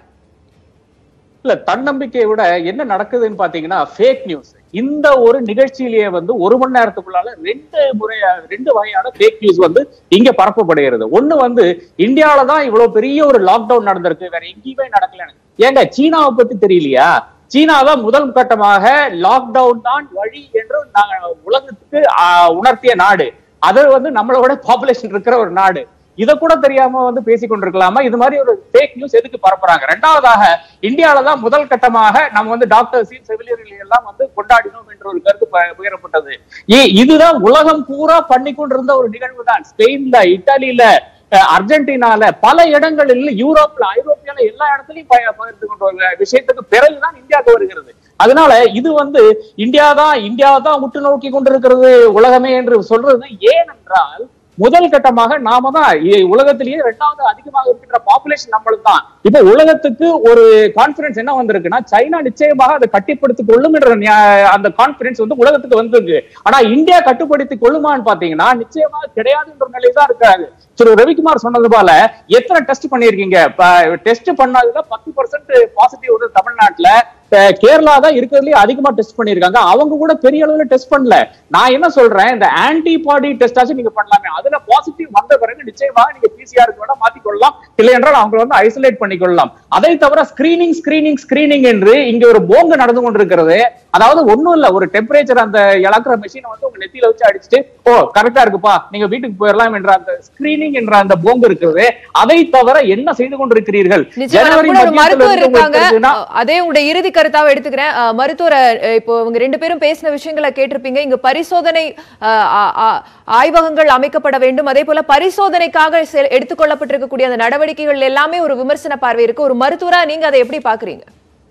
Speaker 4: இல்ல தன்னம்பிக்கையை விட என்ன நடக்குதுன்னு பாத்தீங்கன்னா ஃபேக் நியூஸ் இந்த ஒரு நிகழ்ச்சியிலேயே வந்து ஒரு மணி நேரத்துக்குள்ளால ரெண்டு முறையா ரெண்டு வகையான ஃபேக் நியூஸ் வந்து இங்க பரப்பப்படுகிறது ஒண்ணு வந்து இந்தியாவில தான் இவ்வளவு பெரிய ஒரு லாக்டவுன் நடந்திருக்கு வேற எங்கேயுமே நடக்கலன்னு ஏங்க சீனாவை பத்தி தெரியலையா சீனா தான் முதல் கட்டமாக லாக்டவுன் தான் வழி என்று நாங்க உலகத்துக்கு ஆஹ், உணர்த்திய நாடு அது வந்து நம்மளோட பாப்புலேஷன் இருக்கிற ஒரு நாடு இத கூட தெரியாம வந்து பேசிக் கொண்டிருக்கலாமா இது மாதிரி ஒரு ஃபேக் நியூஸ் எதுக்கு பரப்புறாங்க ரெண்டாவதாக இந்தியாவில தான் முதல் கட்டமாக நம்ம வந்து டாக்டர்ஸையும் செவிலியர்கள் எல்லாம் வந்து கொண்டாடினோம் என்ற ஒரு கருத்து ப- பகிரப்பட்டது ஏ இதுதான் உலகம் பூரா பண்ணி கொண்டிருந்த ஒரு நிகழ்வு தான் ஸ்பெயின்ல இத்தாலியில அஹ், அர்ஜென்டினால பல இடங்களில் யூரோப்ல ஐரோப்பியால எல்லா இடத்துலயும் ப- பகிர்ந்து கொண்டு வர விஷயத்துக்கு பிறகுதான் இந்தியாவுக்கு வருகிறது அதனால இது வந்து இந்தியா தான் இந்தியா தான் உற்று நோக்கி கொண்டிருக்கிறது உலகமே என்று சொல்றது ஏனென்றால் முதல் கட்டமாக நாம தான் இ- உலகத்திலேயே இரண்டாவது அதிகமாக இருக்கின்ற பாப்புலேஷன் நம்மளுக்கு தான் இப்ப உலகத்துக்கு ஒரு கான்பிடன்ஸ் என்ன வந்திருக்குன்னா சைனா நிச்சயமாக அதை கட்டிப்படுத்திக் கொள்ளும் என்ற நியா- அந்த கான்பிடன்ஸ் வந்து உலகத்துக்கு வந்திருக்கு ஆனா இந்தியா கட்டுப்படுத்திக் கொள்ளுமான்னு பாத்தீங்கன்னா நிச்சயமாக கிடையாதுன்ற நிலை தான் இருக்காது திரு ரவிக்குமார் சொன்னது போல எத்தனை டெஸ்ட் பண்ணிருக்கீங்க டெஸ்ட் பண்ணாததுல பத்து பர்சன்ட் பாசிட்டிவ் வந்து தமிழ்நாட்டுல அஹ் கேரளா தான் இருக்கிறதுலயே அதிகமா டெஸ்ட் பண்ணிருக்காங்க அவங்க கூட பெரிய அளவுல டெஸ்ட் பண்ணல நான் என்ன சொல்றேன் இந்த ஆன்டிபாடி டெஸ்ட் ஆச்சு நீங்க பண்ணலாமே அதுல பாசிட்டிவ் வந்த பிறகு நிச்சயமாக நீங்க பிசிஆருக்கு வேணா மாத்திக் கொள்ளலாம் இல்லை என்றால் அவங்களை வந்து ஐசோலேட் பண்ணிக்கொள்ளலாம் அதை தவிர ஸ்கிரீனிங் ஸ்கிரீனிங் ஸ்கிரீனிங் என்று இங்க ஒரு போங்க நடந்து கொண்டிருக்கிறது அதாவது ஒண்ணும் இல்ல ஒரு டெம்பரேச்சர் அந்த இழக்கிற மெஷினை வந்து உங்க நெத்தியில வச்சு அடிச்சுட்டு ஓ கரெக்டா இருக்குப்பா நீங்க வீட்டுக்கு போயிடலாம் என்ற அந்த ஸ்கிரீனிங் என்ற அந்த போங்க இருக்கிறது அதை தவிர என்ன செய்து கொண்டிருக்கிறீர்கள்
Speaker 1: நிச்சயமா நம்ம கூட ஒரு
Speaker 4: மத்தியத்துல
Speaker 1: மருத்துவர்
Speaker 4: இருந்து உங்களுக்கு
Speaker 1: இருக்காங்க
Speaker 4: தெரிஞ்சதுன்னா-
Speaker 1: அஹ் அதே உங்களுடைய இறுதி கருத்தாவை எடுத்துக்கிறேன் அஹ் மருத்துவர் அஹ் இப்போ இவங்க ரெண்டு பேரும் பேசின விஷயங்களை கேட்டிருப்பீங்க இங்க பரிசோதனை அஹ், ஆ- ஆ- ஆய்வகங்கள் அமைக்கப்பட வேண்டும் அதே போல பரிசோதனைக்காக செ- எடுத்துக்கொள்ளப்பட்டிருக்கக்கூடிய அந்த நடவடிக்கைகள் எல்லாமே ஒரு விமர்சன பார்வை இருக்கு ஒரு மருத்துவரா நீங்க அதை எப்படி பாக்குறீங்க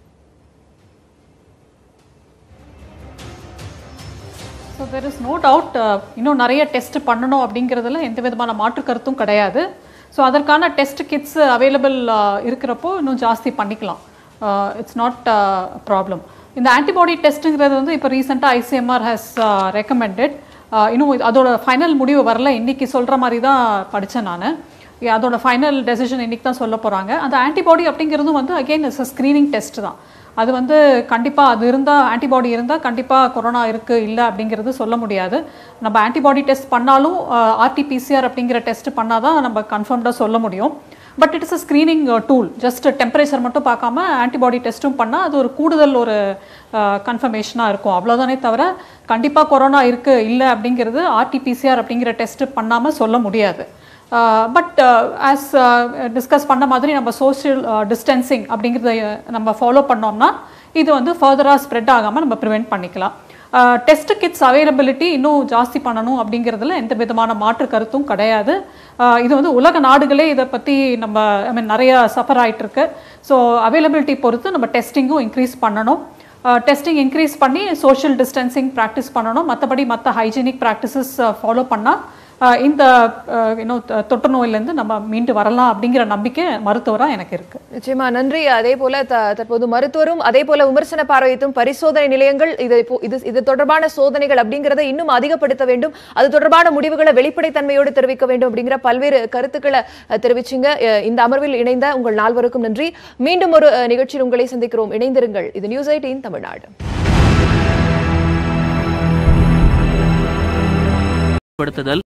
Speaker 6: so there is no doubt இன்னும் நிறைய டெஸ்ட் பண்ணணும் அப்படிங்கிறதுல எந்த விதமான மாற்று கருத்தும் கிடையாது ஸோ அதற்கான டெஸ்ட் கிட்ஸ் அவைலபிள் இருக்கிறப்போ இன்னும் ஜாஸ்தி பண்ணிக்கலாம் இட்ஸ் நாட் ப்ராப்ளம் இந்த ஆன்டிபாடி டெஸ்ட்டுங்கிறது வந்து இப்போ ரீசெண்டாக ஐசிஎம்ஆர் ஹேஸ் ரெக்கமெண்டட் இன்னும் இது- அதோட ஃபைனல் முடிவு வரல இன்னைக்கு சொல்கிற மாதிரி தான் படித்தேன் நான் அதோட ஃபைனல் டெசிஷன் இன்னைக்கு தான் சொல்ல போகிறாங்க அந்த ஆன்டிபாடி அப்படிங்கிறதும் வந்து again it's a screening test தான் அது வந்து கண்டிப்பாக அது இருந்தால் ஆன்டிபாடி இருந்தால் கண்டிப்பாக கொரோனா இருக்குது இல்லை அப்படிங்கிறது சொல்ல முடியாது நம்ம ஆன்டிபாடி டெஸ்ட் பண்ணாலும் ஆர்டிபிசிஆர் அப்படிங்கிற டெஸ்ட் பண்ணால் தான் நம்ம கன்ஃபார்ம்டாக சொல்ல முடியும் but it is a screening tool just temperature மட்டும் பார்க்காம ஆன்டிபாடி டெஸ்ட்டும் பண்ணால் அது ஒரு கூடுதல் ஒரு கன்ஃபர்மேஷனாக இருக்கும் அவ்வளோதானே தவிர கண்டிப்பாக கொரோனா இருக்குது இல்லை அப்படிங்கிறது ஆர்டிபிசிஆர் அப்படிங்கிற டெஸ்ட் பண்ணாமல் சொல்ல முடியாது பட் ஆஸ் டிஸ்கஸ் பண்ண மாதிரி நம்ம சோஷியல் டிஸ்டன்சிங் அப்படிங்கிறத அஹ், நம்ம ஃபாலோ பண்ணோம்னா இது வந்து ஃபர்தராக ஸ்ப்ரெட் ஆகாமல் நம்ம ப்ரிவெண்ட் பண்ணிக்கலாம் டெஸ்ட் கிட்ஸ் அவைலபிலிட்டி இன்னும் ஜாஸ்தி பண்ணணும் அப்படிங்கிறதுல எந்த விதமான மாற்று கருத்தும் கிடையாது அஹ், இது வந்து உலக நாடுகளே இதை பற்றி நம்ம ஐ மீன் நிறைய சஃபர் ஆயிட்டு இருக்கு ஸோ அவைலபிலிட்டி பொறுத்து நம்ம டெஸ்டிங்கும் இன்க்ரீஸ் பண்ணணும் டெஸ்டிங் இன்க்ரீஸ் பண்ணி சோஷியல் டிஸ்டன்சிங் ப்ராக்டிஸ் பண்ணணும் மற்றபடி மற்ற ஹைஜீனிக் ப்ராக்டிசஸ் ஃபாலோ பண்ணால் அஹ், இந்த இன்னும் தொற்று நோயிலேருந்து நம்ம மீண்டு வரலாம் அப்படிங்கிற நம்பிக்கை மருத்துவராக எனக்கு இருக்கு
Speaker 1: நிச்சயமா நன்றி அதே போல த- தற்போது மருத்துவரும் அதே போல விமர்சன பார்வையத்தும் பரிசோதனை நிலையங்கள் இது இப்போ- இது இது தொடர்பான சோதனைகள் அப்படிங்கறதை இன்னும் அதிகப்படுத்த வேண்டும் அது தொடர்பான முடிவுகளை வெளிப்படைத்தன்மையோடு தெரிவிக்க வேண்டும் அப்படிங்கிற பல்வேறு கருத்துக்களை அஹ், தெரிவிச்சீங்க அஹ், இந்த அமர்வில் இணைந்த உங்கள் நால்வருக்கும் நன்றி மீண்டும் ஒரு அஹ், நிகழ்ச்சியில் உங்களை சந்திக்கிறோம் இணைந்திருங்கள் இது நியூஸ் எயிட்டீன் தமிழ்நாடு
Speaker 7: படுத்துதல்